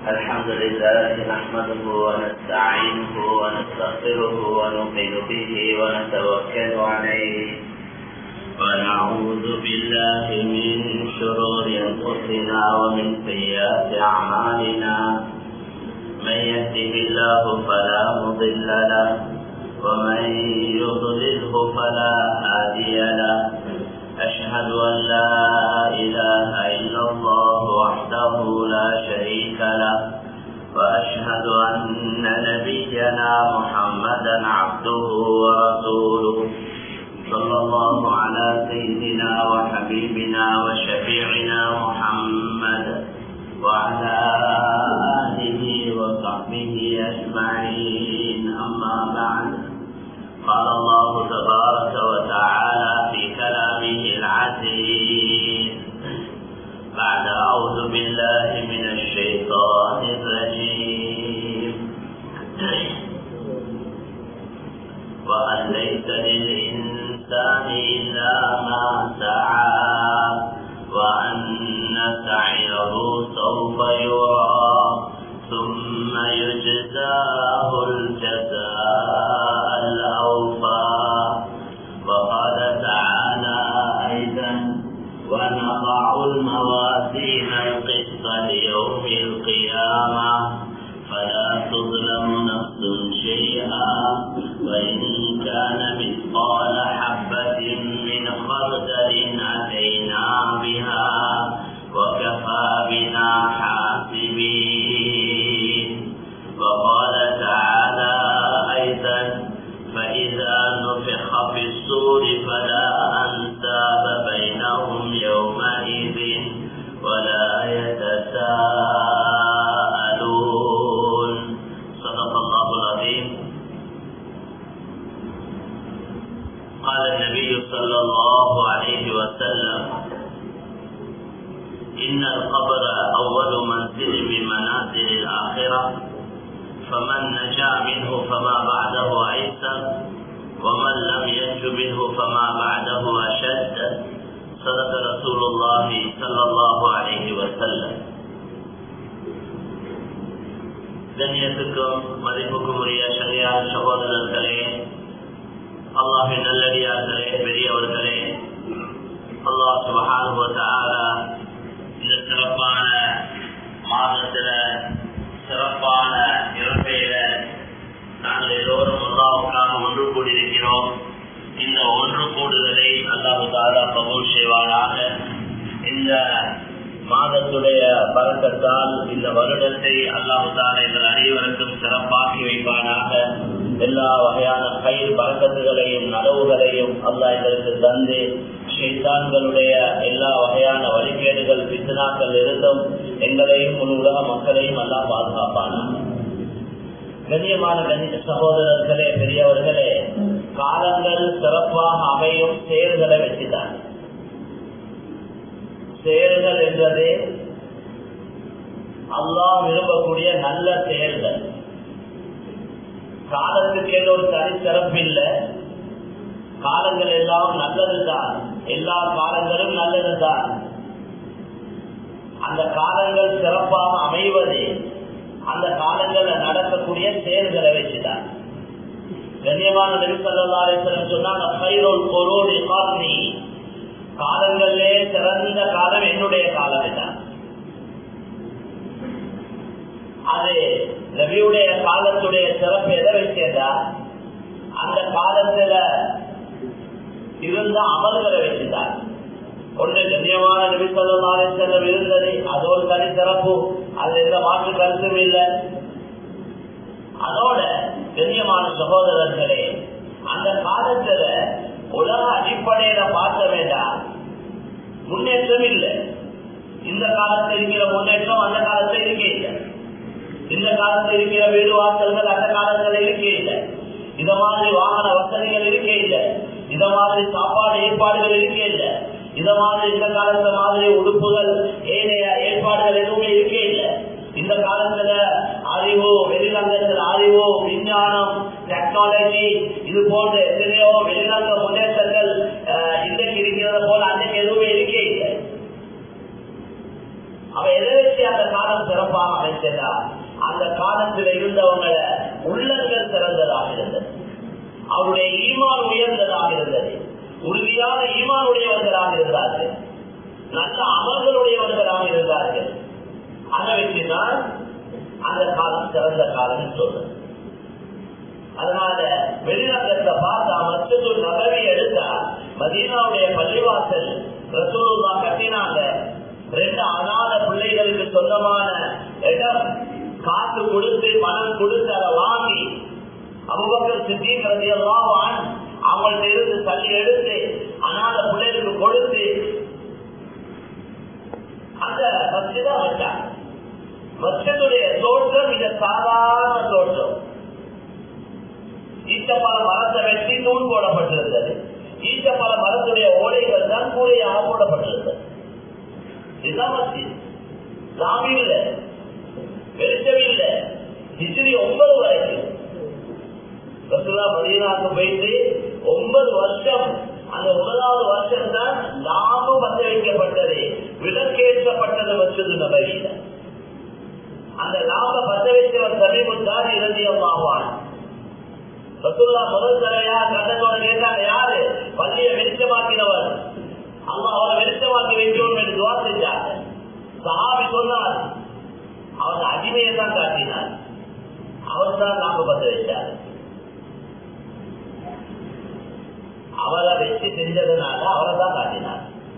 الحمد لله نحمده ونستعينه ونستغفره ونؤمن به ونتوكل عليه ونعوذ بالله من شرور انفسنا ومن سيئات اعمالنا من يهده الله فلا مضل له ومن يضلله فلا هادي له أشهد أن لا إله إلا الله وحده لا شريك له وأشهد أن نبينا محمدا عبده ورسوله صلى الله على سيدنا وحبيبنا وشفيعنا محمد وعلى آله وصحبه أجمعين أما بعد قال الله تبارك وتعالى في كلامه العزيز بعد أعوذ بالله من الشيطان الرجيم وأن ليس للإنسان إلا ما سعى وأن سعيه سوف يرى ثم يجزاه الجزاء الأوفى وقال تعالى أيضا ونضع الموازين القسط ليوم القيامة فلا تظلم نفس شيئا وإن كان مثقال حبة من خردل أتينا بها وكفى بنا حاسبين وقال تعالى أيضا فإذا نفخ في الصور فلا أنساب بينهم يومئذ ولا يتساءلون صدق الله العظيم قال النبي صلى الله عليه وسلم إن القبر أول منزل من منازل الآخرة فمن نجا منه فما بعده أيسر ومن لم ينج منه فما بعده أشد صدق رسول الله صلى الله عليه وسلم கண்ணியத்துக்கும் மதிப்புக்கும் உரிய சரியான சகோதரர்களே அல்லாஹின் நல்லடியார்களே பெரியவர்களே அல்லாஹ் சுபகானுபவத்தால இந்த சிறப்பான மாதத்துல சிறப்பான இறப்பையில நாங்கள் எல்லோரும் அல்லாவுக்காக ஒன்று கூடியிருக்கிறோம் இந்த ஒன்று கூடுதலை அல்லாஹு தாலா கபூல் செய்வாராக இந்த மாதத்துடைய பறக்கத்தால் இந்த வருடத்தை அல்லாஹு தாலா எங்கள் அனைவருக்கும் சிறப்பாக்கி வைப்பானாக எல்லா வகையான கயிர் பறக்கத்துகளையும் நலவுகளையும் அல்லாஹ் எங்களுக்கு தந்து ஷைத்தான்களுடைய எல்லா வகையான வழிகேடுகள் பித்தனாக்கள் இருந்தும் எங்களையும் முழு உலக மக்களையும் எல்லாம் பாதுகாப்பானாங்க கண்ணியமான கணித சகோதரர்களே பெரியவர்களே காலங்கள் சிறப்பாக அமையும் செயல்களை வச்சுதான் செயல்கள் என்றது அல்லாஹ் விரும்பக்கூடிய நல்ல செயல்கள் காலத்துக்கு ஒரு தனி சிறப்பு இல்லை காலங்கள் எல்லாம் நல்லதுதான் எல்லா காலங்களும் நல்லதுதான் அந்த காலங்கள் சிறப்பாக அமைவது அந்த காலங்கள்ல நடக்கக்கூடிய செயல்களை வச்சுதான் கண்ணியமான நெருசல்லாசன் சொன்னாங்க காலங்களிலே சிறந்த காலம் என்னுடைய காலம் தான் அது நபியுடைய காலத்துடைய சிறப்பு எதை வச்சதா அந்த காலத்துல இருந்த அமல்களை வச்சுதான் ஒன்று கண்ணியமான நபி சொல்லி செல்லம் இருந்தது அது ஒரு தனி சிறப்பு அது எந்த மாற்று கருத்தும் இல்லை அதோட கண்ணியமான சகோதரர்களே அந்த காலத்துல உலக அடிப்படையில பார்க்க வேண்டாம் முன்னேற்றம் இல்லை இந்த காலத்தில் இருக்கிற முன்னேற்றம் அந்த காலத்துல இருக்கே இல்லை இந்த காலத்தில் இருக்கிற வீடு வாசல்கள் அந்த காலத்துல இருக்கே இல்லை இத மாதிரி வாகன வசதிகள் இருக்கே இல்லை இத மாதிரி சாப்பாடு ஏற்பாடுகள் இருக்கே இல்லை இத மாதிரி இந்த காலத்துல மாதிரி உடுப்புகள் ஏனைய ஏற்பாடுகள் எதுவுமே இருக்கே இல்லை இந்த காலத்துல அறிவு வெளிநங்கத்தில் அறிவு விஞ்ஞானம் டெக்னாலஜி இது போன்ற எத்தனையோ வெளிநங்க முன்னேற்றங்கள் இன்றைக்கு இருக்கிறத போல அன்றைக்கு எதுவுமே இருக்கே இல்லை அவ எதை வச்சு அந்த காலம் சிறப்பா காலமாக அமைச்சதால் அந்த காலத்தில் இருந்தவங்கள உள்ளங்கள் சிறந்ததாக இருந்தது அவருடைய ஈமான் உயர்ந்ததாக இருந்தது உறுதியான ஈமான் உடையவர்களாக இருந்தார்கள் நல்ல அமல்களுடையவர்களாக இருந்தார்கள் அதை வச்சுதான் அந்த காலம் சிறந்த காலம் சொல்றது அதனால வெளிநாட்டத்தை பார்த்தா மற்றொரு நகரை எடுத்தா மதீனாவுடைய பள்ளிவாசல் ரசூலுல்லா கட்டினாங்க ரெண்டு அநாத பிள்ளைகளுக்கு சொந்தமான இடம் காசு கொடுத்து பணம் கொடுத்து அதை வாங்கி அபுபக்கர் சித்திக்கிறது எல்லாம் அவங்கள்ட்ட இருந்து தள்ளி எடுத்து அநாத பிள்ளைகளுக்கு கொடுத்து அந்த மஸ்ஜிதா வச்சாங்க மஸ்ஜிதுடைய தோற்றம் மிக சாதாரண தோற்றம் ஈச்சப்பழ மரத்தை வெட்டி தூள் போடப்பட்டிருந்தது ஈச்சப்பழ மரத்துடைய ஓடைகள் தான் கூடையாக போடப்பட்டிருந்தது இதுதான் மஸ்ஜித் சாமி இல்லை வெளிச்சம் இல்லை ஹிஜ்ரி ஒன்பது வரைக்கும் ரசுல்லா மதீனாக்கு போயிட்டு ஒன்பது வருஷம் அந்த முதலாவது வருஷம் தான் லாபம் பத்த வைக்கப்பட்டது விலக்கேற்றப்பட்டது வச்சது நபரியில அந்த லாப பத்த வைத்தவர் சமீபத்தான் இறுதியமாவான் ரசுல்லா முதல் தரையா கண்டத்தோட கேட்டாங்க யாரு பள்ளிய வெளிச்சமாக்கினவர் அம்மா அவரை வெளிச்சமாக்கி வைக்கணும் என்று துவா செஞ்சாங்க சஹாபி சொன்னார் அவர் அடிமையை தான் காட்டினார் அவர் தான் லாப பத்த வச்சார் அவரை வச்சு செஞ்சதுனால அவரை தான் காட்டினார்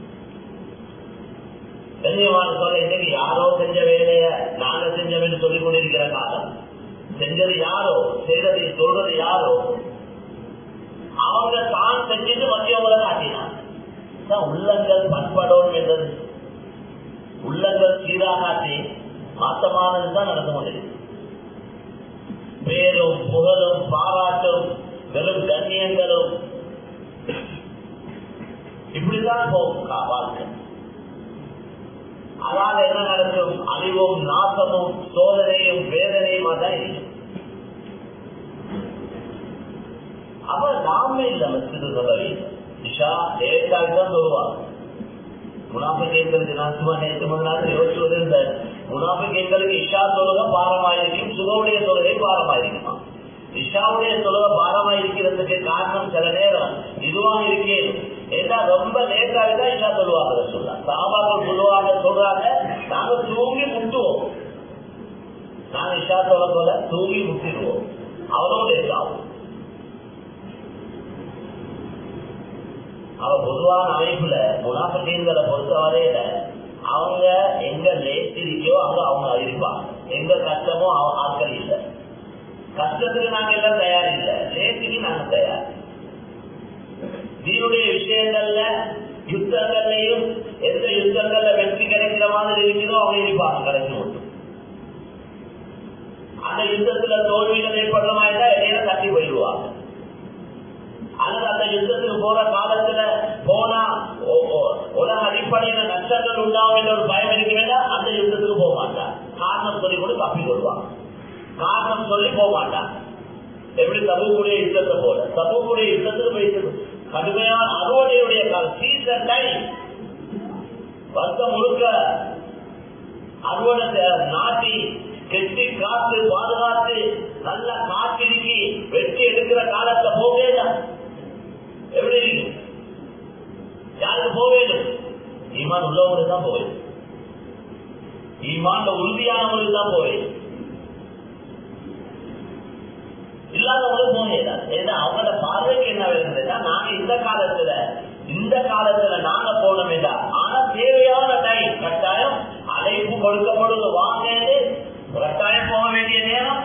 கண்ணியமான சொல்ல இன்னைக்கு யாரோ செஞ்ச வேலைய நாங்க செஞ்சவன்னு சொல்லிக் கொண்டிருக்கிற காலம் செஞ்சது யாரோ செய்தது சொல்றது யாரோ அவங்க தான் செஞ்சது மத்தியவங்களை காட்டினார் உள்ளங்கள் பண்படணும் என்றது உள்ளங்கள் சீராகாட்டி மாற்றமானதுதான் நடந்து கொண்டிருக்கு பேரும் புகழும் பாராட்டும் வெறும் கண்ணியங்களும் இப்படிதான் போகும் வாழ்க்கை அதனால என்ன நடக்கும் அழிவும் நாசமும் சோதனையும் வேதனையுமா தான் இருக்கும் அப்ப நாம இல்ல மசிது சொல்லவே இஷா லேட்டாக தான் சொல்லுவாங்க முனாபிகளுக்கு நான் சும்மா நேற்று முதலாவது யோசிச்சுவது இந்த முனாபிகளுக்கு இஷா தொழுக பாரமாயிருக்கும் சுகவுடைய தொழுகை பாரமாயிருக்குமா இஷாவுடைய தொழுக பாரமாயிருக்கிறதுக்கு காரணம் சில நேரம் இதுவாக இருக்கேன் ஏன்னா ரொம்ப லேட்டாக தான் இஷா சொல்லுவாங்க சொல்ல சாபாக்கள் சொல்லுவாங்க சொல்றாங்க நாங்க தூங்கி முட்டுவோம் நாங்க இஷா சொல்ல போல தூங்கி முட்டிடுவோம் அவ்வளவு லேட் ஆகும் அவ பொதுவான அமைப்புல முனாபிகளை பொறுத்தவரையில அவங்க எங்க லேட் இருக்கோ அங்க அவங்க இருப்பாங்க எங்க கஷ்டமோ ஆட்கள் இல்லை கஷ்டத்துக்கு நாங்க எல்லாம் தயார் இல்லை லேட்டுக்கு நாங்க தயார் தீனுடைய விஷயங்கள்ல யுத்தங்கள்லையும் எந்த யுத்தங்கள்ல வெற்றி கிடைக்கிற மாதிரி இருக்கிறதோ அவங்க இருப்பாங்க கடைசி மட்டும் அந்த யுத்தத்துல தோல்விகள் ஏற்படுற மாதிரி தான் இடையில தட்டி போயிடுவாங்க அல்லது அந்த யுத்தத்துக்கு போற காலத்துல போனா உலக அடிப்படையில நஷ்டங்கள் உண்டாகும் என்ற ஒரு பயம் இருக்க வேண்டாம் அந்த யுத்தத்துக்கு போக மாட்டான் காரணம் சொல்லி கூட தப்பி கொள்வாங்க காரணம் சொல்லி போக மாட்டான் எப்படி தபுக்குடைய யுத்தத்தை போல தபுக்குடைய யுத்தத்துக்கு போயிட்டு கடுமையான அறுவடையுடைய காலம் சீசன் டைம் வருஷம் முழுக்க அறுவடை நாட்டி கெட்டி காத்து பாதுகாத்து நல்ல காற்றிருக்கி வெற்றி எடுக்கிற காலத்தை போவேதா எப்படி யாருக்கு போவேணும் ஈமான் உள்ளவங்களுக்கு தான் போவேன் ஈமான் உறுதியானவங்களுக்கு தான் போவேன் இல்லாதவங்களுக்கு போகல ஏன்னா அவங்களோட பார்வைக்கு என்ன இருந்ததுன்னா நாங்க இந்த காலத்துல இந்த காலத்துல நாங்க போனோம் ஆனா தேவையான டைம் கட்டாயம் அழைப்பு கொடுக்கப்படுவது வாங்க கட்டாயம் போக வேண்டிய நேரம்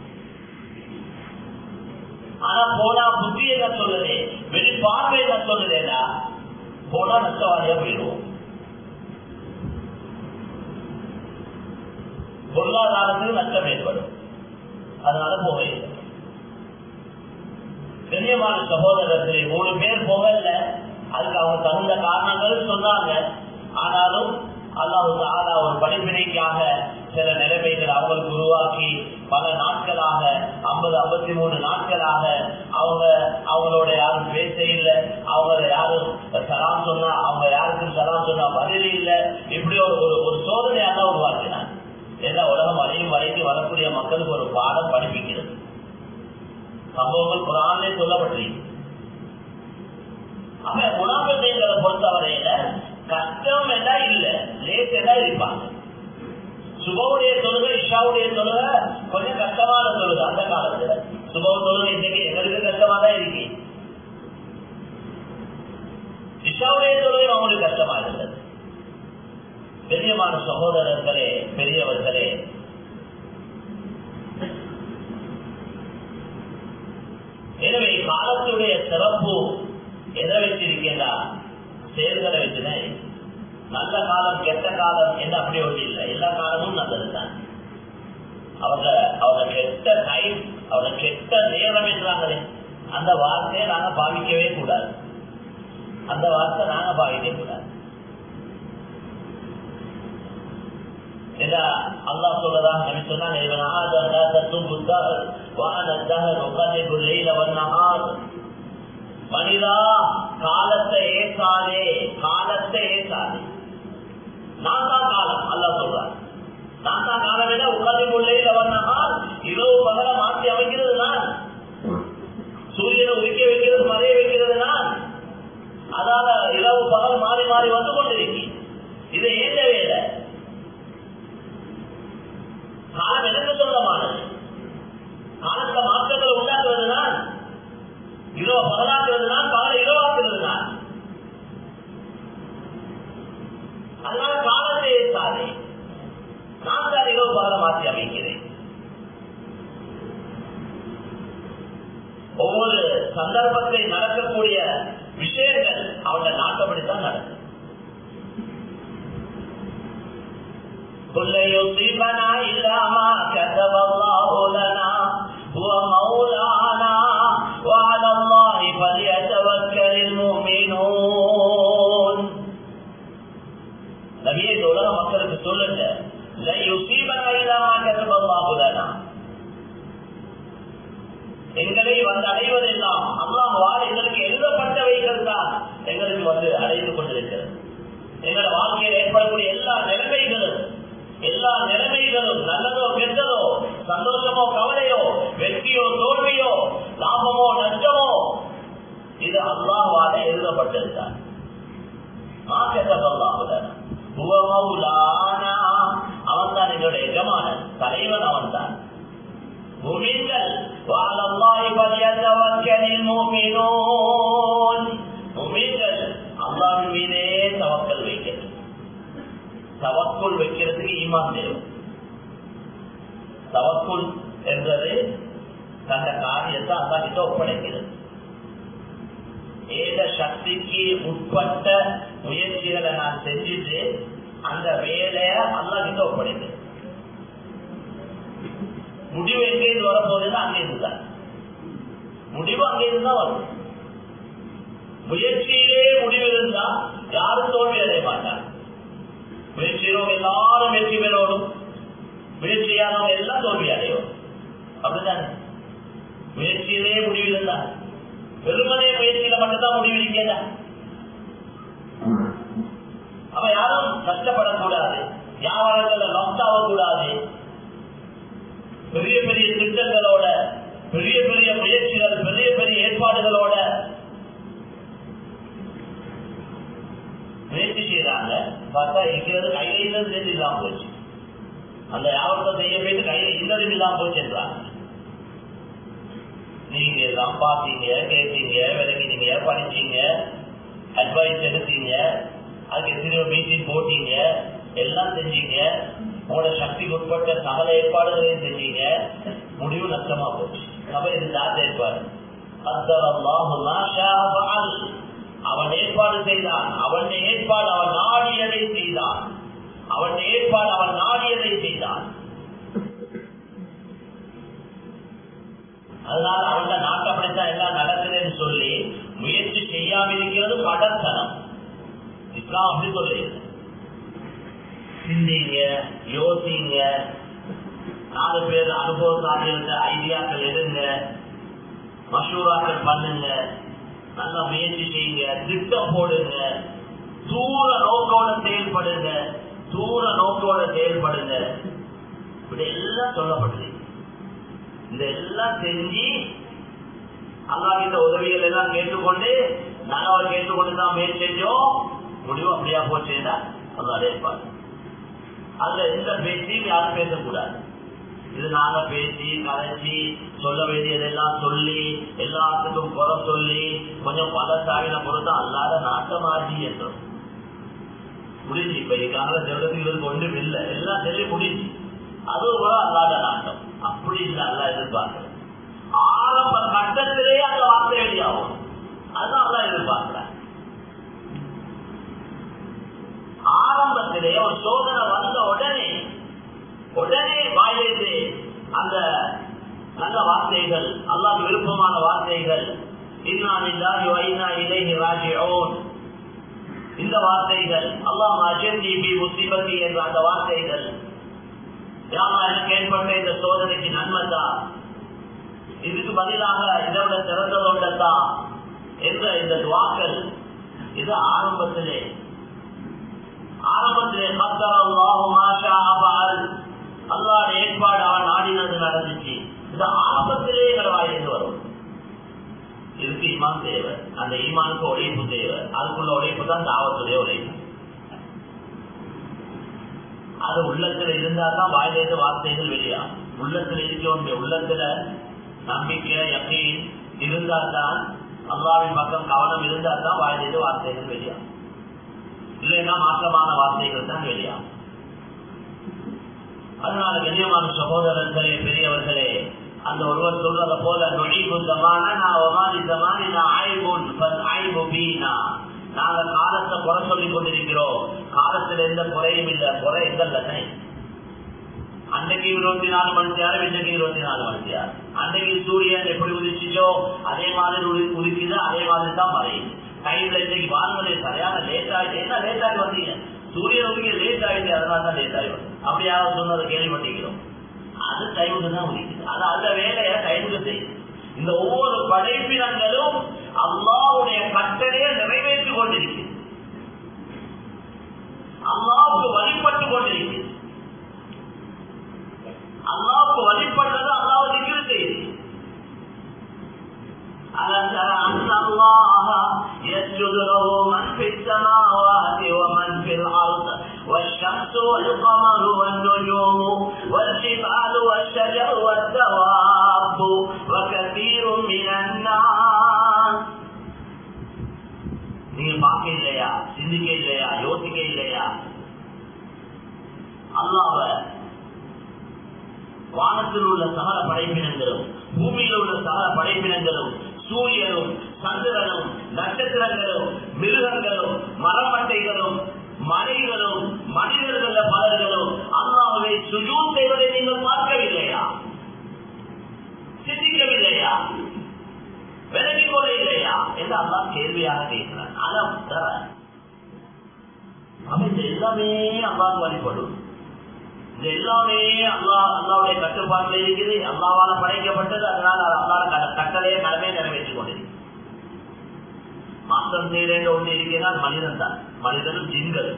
ஆனா போனா புத்தி என்ன சொல்லுது வெளி பார்வை என்ன சொல்லுதேடா போனா நஷ்டவாதியா போயிடுவோம் பொருளாதாரத்துக்கு நஷ்டம் ஏற்படும் அதனால போக கண்ணியமான சகோதரத்திலே மூணு பேர் போகல அதுக்கு அவங்க தகுந்த காரணங்கள் சொன்னாங்க ஆனாலும் அல்லாஹு ஆலா ஒரு படிப்பினைக்காக சில நிலைமைகள் அவங்களுக்கு உருவாக்கி பல நாட்களாக ஐம்பது ஐம்பத்தி மூணு நாட்களாக அவங்க அவங்களோட யாரும் பேச இல்லை அவங்க யாரும் சலாம் சொன்னா அவங்க யாருக்கும் சலாம் சொன்னா பதில் இல்லை இப்படி ஒரு ஒரு சோதனையாக உருவாக்கினாங்க எல்லா உலகம் அழியும் வரைக்கும் வரக்கூடிய மக்களுக்கு ஒரு பாடம் படிப்பிக்கிறது சம்பவங்கள் குரானே சொல்லப்பட்டிருக்கு அவன் குணாபத்தைங்களை பொறுத்தவரையில கஷ்டம் எல்லாம் இல்ல லேட் எல்லாம் இருப்பாங்க சுபவுடைய தொழுகை இஷாவுடைய தொழுகை கொஞ்சம் கஷ்டமான தொழுகை அந்த காலத்துல சுபவ தொழுகை இன்னைக்கு எங்களுக்கு கஷ்டமா தான் இருக்கு இஷாவுடைய தொழுகை அவங்களுக்கு கஷ்டமா இருந்தது பெரியமான சகோதரர்களே பெரியவர்களே எனவே காலத்துடைய சிறப்பு எதை வச்சிருக்கேன்னா செயல்களை வச்சுதான் நல்ல காலம் கெட்ட காலம் என்ன அப்படி ஒன்று இல்லை எல்லா காலமும் நல்லதுதான் அவங்க அவங்க கெட்ட டைம் அவங்க கெட்ட நேரம் என்றாங்களே அந்த வார்த்தையை நாங்க பாவிக்கவே கூடாது அந்த வார்த்தை நாங்க பாவிக்க கூடாது அல்லா சொல்லதான் நபி சொன்னாங்க இவன் ஆதம் லா தத்தும் புத்தர் வான தஹர் உகதிபு லீல வன்னஹார் மனிதா காலத்தை ஏசாதே காலத்தை ஏசாதே நான் தான் காலம் அல்லா சொல்றான் நான் தான் காலம் என உகதிபு லீல வன்னஹார் இரவு பகல மாற்றி அமைக்கிறது நான் சூரியனை உதிக்க வைக்கிறது மறைய வைக்கிறது நான் அதால இரவு பகல் மாறி மாறி வந்து கொண்டிருக்கி இது ஏந்த வேலை காலம் எனக்கு சொந்தமானது காலத்தை மாற்றங்களை உண்டாக்குவது நான் இரவு பகலாக்குறது நான் பகல இரவாக்குறது நான் அதனால காலத்தை ஏற்றாதே நான் தான் இரவு பகல மாற்றி அமைக்கிறேன் ஒவ்வொரு சந்தர்ப்பத்தை நடக்கக்கூடிய விஷயங்கள் அவங்க நாட்டப்படித்தான் நடக்கும் قل يصيبنا إلا ما كتب الله لنا هو مولانا وعلى الله فليتوكل المؤمنون நபியை இந்த உலக மக்களுக்கு சொல்லுங்க எங்களை வந்து அடைவதெல்லாம் அல்லாஹால் எங்களுக்கு எழுதப்பட்டவைகள் தான் எங்களுக்கு வந்து அடைந்து கொண்டிருக்கிறது எங்களோட வாழ்க்கையில் ஏற்படக்கூடிய எல்லா நிலைமைகளும் எல்லா நிலைமைகளும் நல்லதோ கெட்டதோ சந்தோஷமோ கவலையோ வெற்றியோ தோல்வியோ லாபமோ நஷ்டமோ இது அல்லாஹால எழுதப்பட்டிருக்கார் அவன் தான் எங்களுடைய எஜமானன் தலைவன் அவன் தான் முமின்கள் முமின்கள் அல்லாவின் மீதே தவக்கல் வைக்கிறது தவக்குள் வைக்கிறதுக்கு ஈமான் தேவை தவக்குள் என்றது தந்த காரியத்தை அல்லா கிட்ட ஒப்படைக்கிறது ஏத சக்திக்கு உட்பட்ட முயற்சிகளை நான் செஞ்சுட்டு அந்த வேலைய அல்லா கிட்ட ஒப்படைக்கிறது முடிவு எங்கேருந்து வரப்போகுதுன்னா அங்கேருந்து தான் முடிவு அங்கேருந்து தான் வரும் முயற்சியிலே முடிவு இருந்தா யாரும் தோல்வி அடைய மாட்டாங்க முயற்சியிலும் எல்லாரும் வெற்றி பெறணும் முயற்சியானவங்க எல்லாம் தோல்வி அடையும் அப்படித்தானே முயற்சியிலே முடிவு இருந்தா வெறுமனே முயற்சியில மட்டும்தான் முடிவு இருக்கல அவ யாரும் கஷ்டப்படக்கூடாது வியாபாரங்கள்ல லாஸ் ஆகக்கூடாது பெரிய பெரிய திட்டங்களோட பெரிய பெரிய முயற்சிகள் பெரிய பெரிய ஏற்பாடுகளோட முயற்சி செய்யறாங்க பார்த்தா இருக்கிறது கையில இல்லது சேர்ந்து இல்லாம போச்சு அந்த வியாபாரத்தை செய்ய போயிட்டு கையில இல்லதும் இல்லாம போச்சுன்றாங்க நீங்க எல்லாம் பார்த்தீங்க கேட்டீங்க விளங்கினீங்க படிச்சீங்க அட்வைஸ் எடுத்தீங்க அதுக்கு எத்தனையோ மீட்டிங் போட்டீங்க எல்லாம் செஞ்சீங்க உங்களோட சக்திக்கு உட்பட்ட சகல ஏற்பாடுகளையும் செஞ்சீங்க முடிவு நஷ்டமா போச்சு அப்ப இது தாத்த ஏற்பாடு அவன் ஏற்பாடு செய்தான் அவன் ஏற்பாடு அவன் நாடியதை செய்தான் அவன் ஏற்பாடு அவன் நாடியதை செய்தான் அதனால அவங்க நாட்டப்படித்தான் எல்லாம் நடக்குதுன்னு சொல்லி முயற்சி செய்யாம இருக்கிறது படத்தனம் இஸ்லாம் அப்படி சொல்லுது சிந்திங்க யோசிங்க நாலு பேர் அனுபவசாலிகள்ட்ட ஐடியாக்கள் எடுங்க மசூராக்கள் பண்ணுங்க நல்லா முயற்சி செய்யுங்க திட்டம் போடுங்க தூர நோக்கோட செயல்படுங்க தூர நோக்கோட செயல்படுங்க இப்படி எல்லாம் சொல்லப்பட்டது இந்த எல்லாம் செஞ்சு அல்லாஹிட்ட உதவிகள் எல்லாம் கேட்டுக்கொண்டு நாங்க அவர் கேட்டுக்கொண்டு தான் முயற்சி செஞ்சோம் முடிவு அப்படியா போச்சுன்னா அல்லாத இருப்பார் அதுல எந்த பேச்சையும் யாரும் பேசக்கூடாது இது நாங்க பேசி கலைச்சி சொல்ல வேண்டியதெல்லாம் சொல்லி எல்லாத்துக்கும் குறை சொல்லி கொஞ்சம் பல சாவின பொறுத்து அல்லாத நாட்டமாகி என்றோம் முடிஞ்சு இப்ப இதுக்காக செல்வத்துக்கு இருக்கு ஒன்றும் இல்லை எல்லாம் சொல்லி முடிஞ்சு அது கூட அல்லாத நாட்டம் அப்படி இல்லை அல்லா எதிர்பார்க்கிறது ஆரம்ப கட்டத்திலேயே அந்த வார்த்தை வெளியாகும் அதுதான் அல்லா எதிர்பார்க்கிறார் ஆரம்பத்திலே ஒரு சோதனை வந்த உடனே உடனே வாயிலிருந்து அந்த நல்ல வார்த்தைகள் அல்லாஹ் விருப்பமான வார்த்தைகள் இன்னானில்லாஹி வைனா இலைஹி ராஜிஊன் இந்த வார்த்தைகள் அல்லாஹ் அஜந்தி பி முசிபத்தி என்ற அந்த வார்த்தைகள் யாரா எனக்கு ஏற்பட்ட இந்த சோதனைக்கு நன்மை தான் இதுக்கு பதிலாக இதை விட சிறந்ததொண்டா என்ற இந்த துவாக்கள் இது ஆரம்பத்திலே ஆரம்பத்திலே அல்லாட ஏற்பாடு அவன் நாடினது நடந்துச்சு இது ஆரம்பத்திலே வாயிலிருந்து வரும் இதுக்கு ஈமான் தேவை அந்த ஈமானுக்கு உழைப்பு தேவை அதுக்குள்ள உழைப்பு தான் தாவத்துடைய உழைப்பு அது உள்ளத்துல இருந்தா தான் வாயிலிருந்து வார்த்தைகள் வெளியாகும் உள்ளத்துல இருக்க வேண்டிய உள்ளத்துல நம்பிக்கை யக்கீன் இருந்தா தான் அல்லாவின் பக்கம் கவனம் இருந்தா தான் வாயிலிருந்து வார்த்தைகள் வெளியாகும் இல்லைன்னா மாற்றமான வார்த்தைகள் தான் வெளியாகும் அதனால கண்ணியமான சகோதரர்களே பெரியவர்களே அந்த ஒருவர் சொல்றத போல நொழிவு சமான நான் ஒமாதி சமானி நான் ஆய்வுன் ஆய்வு பீனா நாங்க காலத்தை குறை சொல்லிக் கொண்டிருக்கிறோம் காலத்துல எந்த குறையும் இல்லை குறை எங்கல்ல அன்னைக்கு இருபத்தி நாலு மணி நேரம் இன்னைக்கு இருபத்தி நாலு மணி நேரம் அன்னைக்கு சூரியன் எப்படி உதிச்சுச்சோ அதே மாதிரி உதிக்குது அதே மாதிரி தான் மறையுது டைம்ல இன்னைக்கு வானொலி சரியான லேட் ஆயிடுச்சு என்ன லேட் ஆகி வந்தீங்க சூரியன் உதிக்க லேட் ஆயிடுச்சு அதனால தான் லேட் ஆகி வந்து அப்படியாக சொன்னதை கேள்விப்பட்டிருக்கிறோம் அது டைமுக்கு தான் உதிக்குது அது அந்த வேலையை டைமுக்கு செய்யுது இந்த ஒவ்வொரு படைப்பினங்களும் அல்லாவுடைய கட்டளையை நிறைவேற்றி கொண்டிருக்கு அல்லாவுக்கு வழிபட்டு கொண்டிருக்கு அல்லாவுக்கு வழிபட்டது அல்லாவு திகிரு செய்யுது ألم تر أن الله يسجد له من في السماوات ومن في الأرض والشمس والقمر والنجوم والجبال والشجر والدواب وكثير من الناس நீங்க பார்க்க இல்லையா சிந்திக்க இல்லையா யோசிக்க இல்லையா அல்லாவ வானத்தில் உள்ள சகல படைப்பினங்களும் பூமியில் உள்ள சகல படைப்பினங்களும் சூரியனும் சந்திரனும் நட்சத்திரங்களும் மிருகங்களும் மரமட்டைகளும் மலைகளும் மனிதர்கள் பலர்களும் அல்லாஹுவை சுஜூத் செய்வதை நீங்கள் பார்க்கவில்லையா சிந்திக்கவில்லையா விலகிக் கொள்ள இல்லையா என்று அல்லா கேள்வியாக கேட்கிறான் அலம் தர அமைந்த எல்லாமே அல்லாஹ் வழிபடும் இது எல்லாமே அல்லா அல்லாவுடைய கட்டுப்பாட்டில் இருக்குது அல்லாவால படைக்கப்பட்டது அதனால அல்லாத கட்டளையை கடமையை நிறைவேற்றிக் கொண்டிருக்கு மாற்றம் செய்யறேன் ஒன்று இருக்கிறார் மனிதன் தான் மனிதனும் ஜின்கள்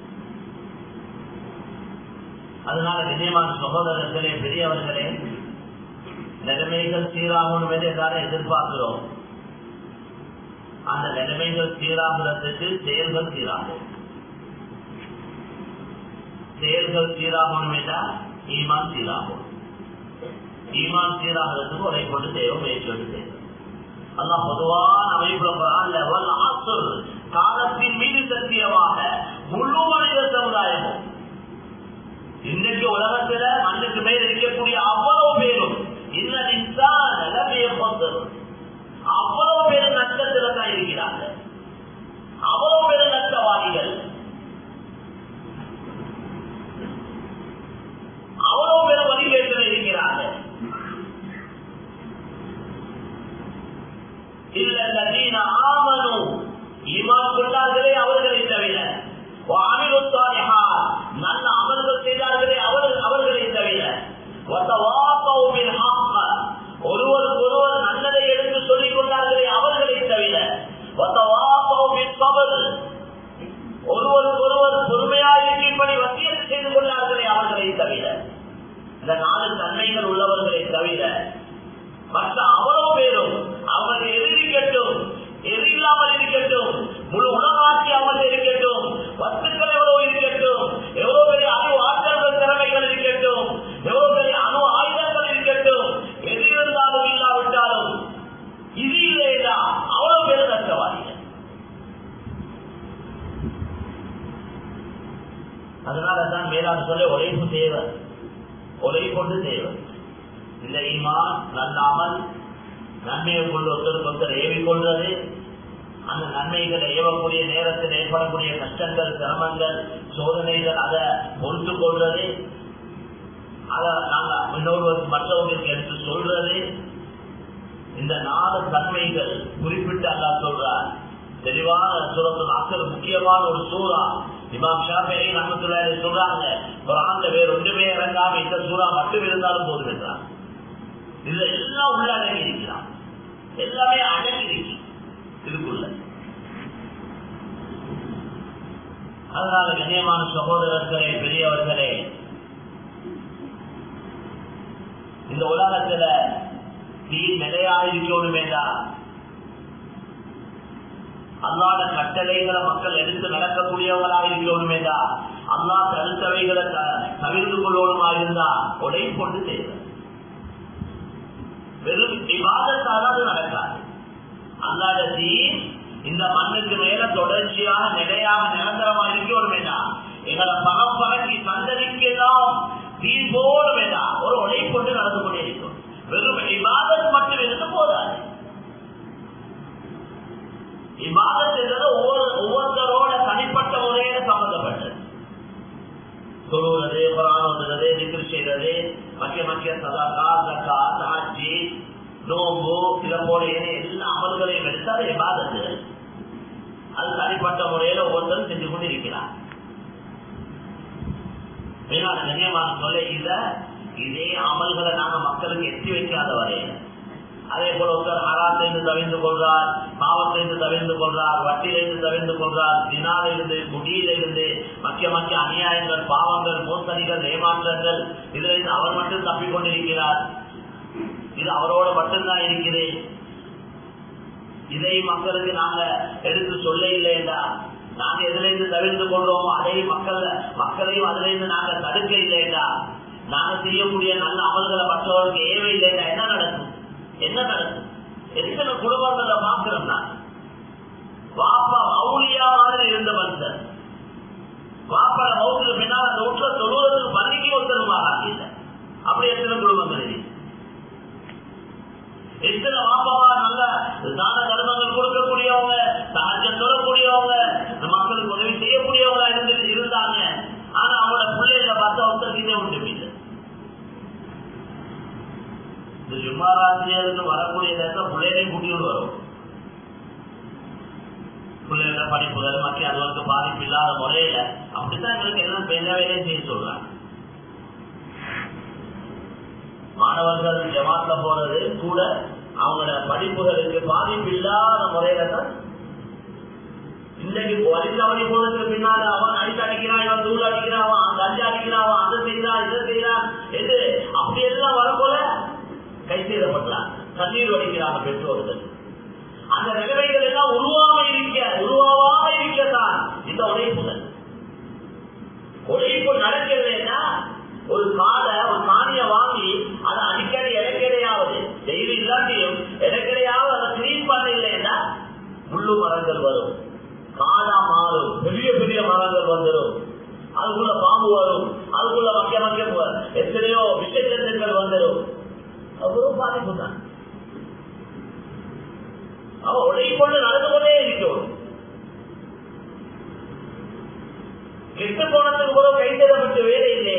அதனால கண்ணியமான சகோதரர்களே பெரியவர்களே நிலைமைகள் சீராகணும் என்று எல்லாரும் எதிர்பார்க்கிறோம் அந்த நிலைமைகள் சீராகிறதுக்கு செயல்கள் சீராகும் செயல்கள் சீராகணும் என்றால் ஈமான் சீராகும் ஈமான் சீராகிறதுக்கு ஒரே கொண்டு தேவை முயற்சி தேவை அல்லாஹ் பொதுவான அமைப்புல குரான்ல காலத்தின் மீது சத்தியமாக முழு மனித சமுதாயமும் இன்றைக்கு உலகத்துல மண்ணுக்கு மேல் இருக்கக்கூடிய அவ்வளவு பேரும் இந்த அவ்வளவு பேரும் நஷ்டத்துல தான் இருக்கிறார்கள் அவ்வளவு பேரும் நஷ்டவாதிகள் அவ்வளவு பேரும் வழிகேட்டில் இருக்கிறார்கள் இல்ல ஆமனு ஈமான் கொண்டார்களே அவர்களை தவிர நல்ல அமல்கள் செய்தார்களே அவர்கள் அவர்களை தவிர ஒருவருக்கு ஒருவர் நல்லதை எடுத்து சொல்லிக் கொண்டார்களே அவர்களை தவிர ஒருவருக்கு ஒருவர் பொறுமையாக இருக்கின்றபடி வசியத்து செய்து கொண்டார்களே அவர்களை தவிர இந்த நாலு தன்மைகள் உள்ளவர்களை தவிர மற்ற அவ்வளவு பேரும் அவங்க எதிரிக்கட்டும் எது இல்லாமல் இருக்கட்டும் முழு உலகாட்சி அவங்க இருக்கட்டும் வஸ்துக்கள் எவ்வளவு இருக்கட்டும் எவ்வளவு பெரிய அணு ஆற்றல்கள் திறமைகள் இருக்கட்டும் எவ்வளவு பெரிய அணு ஆயுதங்கள் இருக்கட்டும் எது இருந்தாலும் இல்லாவிட்டாலும் இது இல்லையா அவ்வளவு பேர் நஷ்டவாதிகள் அதனாலதான் மேலாண் சொல்ல உழைப்பு தேவை உழைப்பொண்டு தேவை இந்த ஈமான் நல்லாமல் நன்மையை கொண்டு ஒருத்தருக்கு ஒருத்தர் ஏவிக்கொள்வது அந்த நன்மைகளை ஏவக்கூடிய நேரத்தில் ஏற்படக்கூடிய கஷ்டங்கள் சிரமங்கள் சோதனைகள் அதை பொறுத்து கொள்வது அதை நாங்க இன்னொருவருக்கு மற்றவங்களுக்கு எடுத்து சொல்றது இந்த நாலு தன்மைகள் குறிப்பிட்டு அல்லா சொல்றார் தெளிவான சூரத்தில் அக்கல் முக்கியமான ஒரு சூறா இமாம் ஷாஃபி ரஹமத்துல்லாஹி சொல்றாங்க குரான்ல வேற ஒன்றுமே இறங்காம இந்த சூறா மட்டும் இருந்தாலும் போதும் என்றார் இதுல எல்லாம் உள்ளடங்கி இருக்கிறான் எல்லாமே அடங்கி இருக்கு இதுக்குள்ள அதனால கண்ணியமான சகோதரர்களே பெரியவர்களே இந்த உலகத்துல நீ நிலையாக இருக்கணுமே அல்லாத கட்டளைகளை மக்கள் எடுத்து நடக்கக்கூடியவர்களாக இருக்கணுமே அல்லா தடுத்தவைகளை தவிர்த்து கொள்ளணுமா இருந்தா உடை கொண்டு தேவை வெறும் விவாதத்தால் அது நடக்காது அல்லாத தீன் இந்த மண்ணுக்கு மேல தொடர்ச்சியாக நிலையாக நிரந்தரமா இருக்கணும் வேண்டாம் எங்களை பரம்பரைக்கு சந்ததிக்கெல்லாம் தீன் போட வேண்டாம் ஒரு உடை கொண்டு நடந்து கொண்டே இருக்கும் வெறும் விவாதம் மட்டும் இருந்து போதாது இபாதத் என்பது ஒவ்வொரு ஒவ்வொருத்தரோட தனிப்பட்ட முறையில சம்பந்தப்பட்டது தொழுவது குரான் ஓதுறது நிகழ்ச்சி செய்வது மக்கிய மக்கிய சதாக்கா தக்கா சாட்சி நோம்பு இதை போல எல்லா அமல்களையும் எடுத்து அதை இபாதத்து அது தனிப்பட்ட முறையில ஒவ்வொருத்தரும் செஞ்சு கொண்டு இருக்கிறார் கண்ணியமான சொல்ல இத இதே அமல்களை நாங்க மக்களுக்கு எட்டி வைக்காத வரையில அதே போல ஒருத்தர் ஹராத்திலிருந்து தவிர்ந்து கொள்றார் பாவத்திலிருந்து தவிர்ந்து கொள்றார் வட்டியிலிருந்து தவிர்ந்து கொள்றார் தினாலிருந்து குடியிலிருந்து மக்கிய மக்கிய அநியாயங்கள் பாவங்கள் மோசடிகள் ஏமாற்றங்கள் இதுல இருந்து அவர் மட்டும் தப்பிக்கொண்டிருக்கிறார் இது அவரோட மட்டும்தான் இருக்குது இதை மக்களுக்கு நாங்க எடுத்து சொல்ல இல்லையா நாங்க எதுல இருந்து தவிர்த்து கொள்றோமோ அதையும் மக்கள் மக்களையும் அதுல இருந்து நாங்க தடுக்க இல்லையா நாங்க செய்யக்கூடிய நல்ல அமல்களை மற்றவர்களுக்கு ஏவே இல்லையா என்ன நடக்கும் என்ன நடக்கும் எத்தனை குடும்பங்கள பாக்குறோம் நான் வாப்பா மௌலியா மாதிரி இருந்த மனுஷன் வாப்பா மௌத்துக்கு பின்னால் அந்த வீட்டுல தொழுவதற்கு பள்ளிக்கு ஒருத்தருமாக இல்லை அப்படி எத்தனை குடும்பங்கள் இருக்கு எத்தனை வாப்பாவா நல்ல தான தர்மங்கள் கொடுக்கக்கூடியவங்க சாஜம் சொல்லக்கூடியவங்க மக்களுக்கு உதவி செய்யக்கூடியவங்களா இருந்து இருந்தாங்க ஆனா அவங்களோட பிள்ளைகளை பார்த்தா ஒருத்தருக்கிட்டே ஒன்றும் இல்லை இந்த ஜும்மாராசிரியருக்கு வரக்கூடிய நேரத்தில் பிள்ளைகளையும் கூட்டிட்டு வரும் பிள்ளைகள படிப்புகள் மக்கள் அதுவரைக்கு பாதிப்பு இல்லாத முறையில அப்படித்தான் எங்களுக்கு எல்லாம் பெரிய வேலையும் செய்ய சொல்றாங்க மாணவர்கள் ஜமாத்ல போறது கூட அவங்களோட படிப்புகளுக்கு பாதிப்பு இல்லாத முறையில தான் இன்றைக்கு வலித்தவணி போனதுக்கு பின்னால அவன் அடித்து அடிக்கிறான் இவன் தூள் அடிக்கிறான் அவன் அந்த அஞ்சு அடிக்கிறான் அவன் அதை செய்யறான் இதை செய்யறான் எது அப்படி எல்லாம் வரப்போல கை செய்யப்பட்டான் கண்ணீர் வடிக்கிறாங்க பெற்றோர்கள் அந்த நிலைமைகள் எல்லாம் உருவாக இருக்க உருவாவாக இருக்கத்தான் இந்த உழைப்புகள் உழைப்பு நடக்கிறதுனா ஒரு காலை ஒரு காணிய வாங்கி அதை அடிக்கடி இடைக்கிடையாவது டெய்லி இல்லாட்டியும் இடைக்கிடையாவது அதை கிளீன் பண்ண இல்லைன்னா முள்ளு மரங்கள் வரும் காடா மாறும் பெரிய பெரிய மரங்கள் வந்துடும் அதுக்குள்ள பாம்பு வரும் அதுக்குள்ள மக்கிய மக்கிய எத்தனையோ விஷயங்கள் வந்துடும் அவ்வளவு பாதிப்பு தான் அவன் உடைக்கொண்டு நடந்து கொண்டே இருக்கணும் கெட்டு போனதுக்கு கூட கைத்தெழப்பட்ட வேலை இல்லை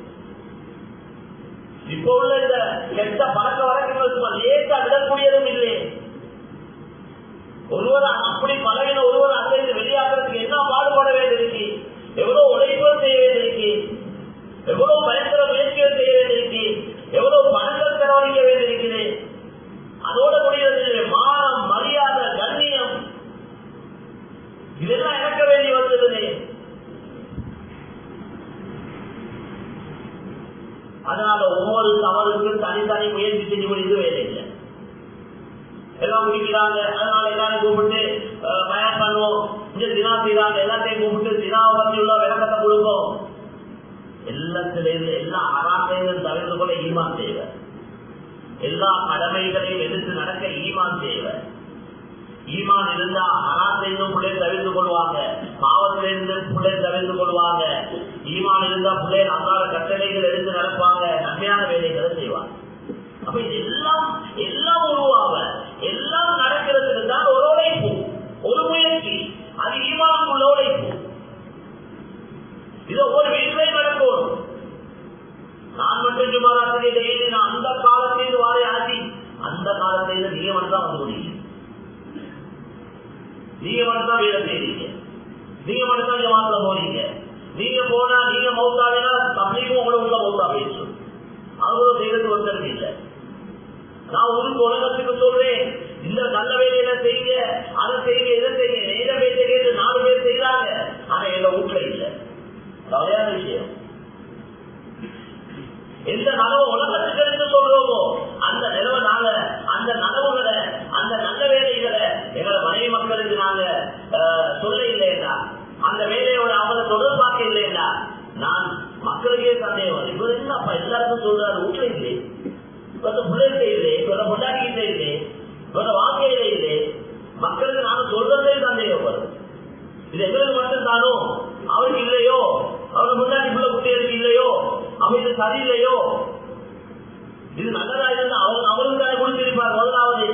இப்ப உள்ள இந்த கெட்ட பழக்க வழக்கங்கள் லேசா விடக்கூடியதும் இல்லை ஒருவர் அப்படி பழகின ஒருவர் அங்கிருந்து வெளியாகிறதுக்கு என்ன பாடுபட வேண்டியிருக்கு எவ்வளவு உழைப்புகள் செய்ய வேண்டியிருக்கு எவ்வளவு பயங்கர முயற்சிகள் செய்ய வேண்டியிருக்கு எவ்வளவு பணங்கள் செலவழிக்க வேண்டியிருக்குது அதோட முடியறது மானம் மரியாதை கண்ணியம் இதெல்லாம் இழக்க வேண்டி வந்தது அதனால அமலுக்கு அமலுக்கு தனித்தனி முயற்சி செஞ்சு முடிந்து வேலை இல்லை எல்லாம் முடிக்கிறாங்க அதனால எல்லாரும் கூப்பிட்டு அஹ், பயன் பண்ணுவோம் இந்த தினா செய்யறாங்க எல்லாத்தையும் கூப்பிட்டு தினாவை பற்றி உள்ள விளக்கத்தை கொடுப்போம் எல்லாத்திலிருந்து எல்லா அறாமையும் தவிர்த்து கொள்ள ஈமான் தேவை எல்லா கடமைகளையும் எதிர்த்து நடக்க ஈமான் தேவை ஈமான் இருந்தா அறாத்தையும் பிள்ளை தவிர்த்து கொள்வாங்க பாவத்திலிருந்து பிள்ளை தவிர்த்து கொள்வாங்க ஈமான் இருந்தா பிள்ளை அல்லாத கட்டளைகள் எடுத்து நடப்பாங்க நன்மையான வேலைகளை செய்வாங்க அப்ப இது எல்லாம் எல்லாம் உருவாக எல்லாம் நடக்கிறதுக்கு தான் ஒரு உழைப்பு ஒரு முயற்சி அது ஈமான் உள்ள உழைப்பு இது ஒவ்வொரு வீட்டிலையும் நடக்கும் நான் மட்டும் சுமாராத்திரி டெய்லி நான் அந்த காலத்திலிருந்து வாழை ஆகி அந்த காலத்திலிருந்து நீங்க மட்டும் தான் வந்து முடியும் நீங்க மட்டும் தான் வேலை செய்றீங்க நீங்க மட்டும் தான் ஜமாத்துல போறீங்க நீங்க போனா நீங்க மௌத்தாவினா தம்பிக்கும் உங்களை உள்ள மௌத்தா பேசும் அவங்களும் செய்யறது ஒருத்தருக்கு இல்லை நான் ஒரு உலகத்துக்கு சொல்றேன் இந்த நல்ல வேலையில செய்யுங்க அதை செய்யுங்க இதை செய்யுங்க நேர பேச கேட்டு நாலு பேர் செய்யறாங்க ஆனா எங்க வீட்டுல இல்லை கவலையான விஷயம் எந்த நனவு உலகத்துக்கு எடுத்து சொல்றோமோ அந்த நிலவை நாங்க அந்த நனவுகளை அந்த நல்ல வேலைகளை எங்களை மனைவி மக்களுக்கு நாங்க அஹ், சொல்ல இல்லையா அந்த வேலையோட அவங்களை தொடர்பாக்க இல்லையா நான் மக்களுக்கே சந்தேகம் வரும். இவர் என்னப்பா எல்லாருக்கும் சொல்றாரு வீட்டுல இல்லை இவர பிள்ளைகிட்ட இல்லை இவர பொண்டாட்டிகிட்ட இல்லை இவர வாழ்க்கையில இல்லை மக்களுக்கு நானும் சொல்றதே சந்தேகம் வரும் இது எங்களுக்கு மட்டும் தானும் அவருக்கு இல்லையோ அவர் முன்னாடி உள்ள குட்டிகளுக்கு இல்லையோ அவன் இது சரியில்லையோ இது நல்லதா இருந்தா அவர் அவருக்கு தானே கொடுத்திருப்பார் முதலாவது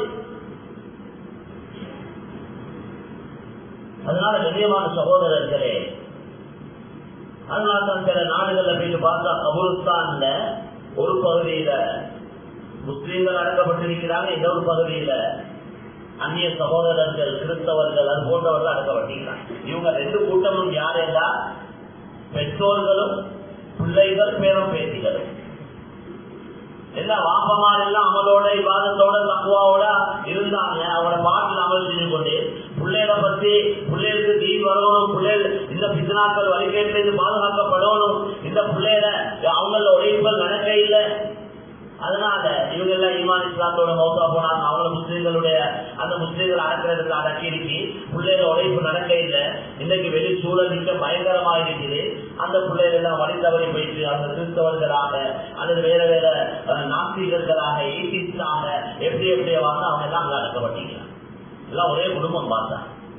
அதனால கண்ணியமான சகோதரர்களே அதனால தான் சில நாடுகள்ல போயிட்டு பார்த்தா கபூர்ஸ்தான்ல ஒரு பகுதியில முஸ்லீம்கள் அடக்கப்பட்டிருக்கிறாங்க இன்னொரு பகுதியில அந்நிய சகோதரர்கள் கிறிஸ்தவர்கள் அது போன்றவர்கள் அடக்கப்பட்டிருக்கிறாங்க இவங்க ரெண்டு கூட்டமும் யார் என்றால் பெற்றோர்களும் பிள்ளைகள் பேரும் பேத்திகளும் எல்லாம் வாப்பமார் எல்லாம் அமலோட விவாதத்தோட தக்குவாவோட இருந்தாங்க அவரோட பாட்டில் அமல் செஞ்சு கொண்டு பிள்ளைகளை பத்தி பிள்ளைகளுக்கு தீ வரணும் பிள்ளைகள் இந்த பித்தனாக்கள் வழிகேட்டிலிருந்து பாதுகாக்கப்படணும் இந்த பிள்ளைகளை அவங்கள உழைப்புகள் நடக்க இல்லை அதனால இவங்க எல்லாம் ஈமான் இஸ்லாத்தோட மௌத்தா போனாங்க அவங்கள முஸ்லீம்களுடைய அந்த முஸ்லீம்கள் அடக்கிறதுக்கு அடக்கிடுக்கி பிள்ளைகள் உழைப்பு நடக்க இல்லை இன்னைக்கு வெளி சூழல் மிக பயங்கரமாக இருக்குது அந்த பிள்ளைகள் எல்லாம் வழி தவறி போயிட்டு அவங்க கிறிஸ்தவர்களாக அல்லது வேற வேற அஹ், நாஸ்திகர்களாக ஏசிஸ்டாக எப்படி எப்படி வாங்க அவங்க எல்லாம் அங்க அடக்கப்பட்டீங்க எல்லாம் ஒரே குடும்பம் பார்த்தா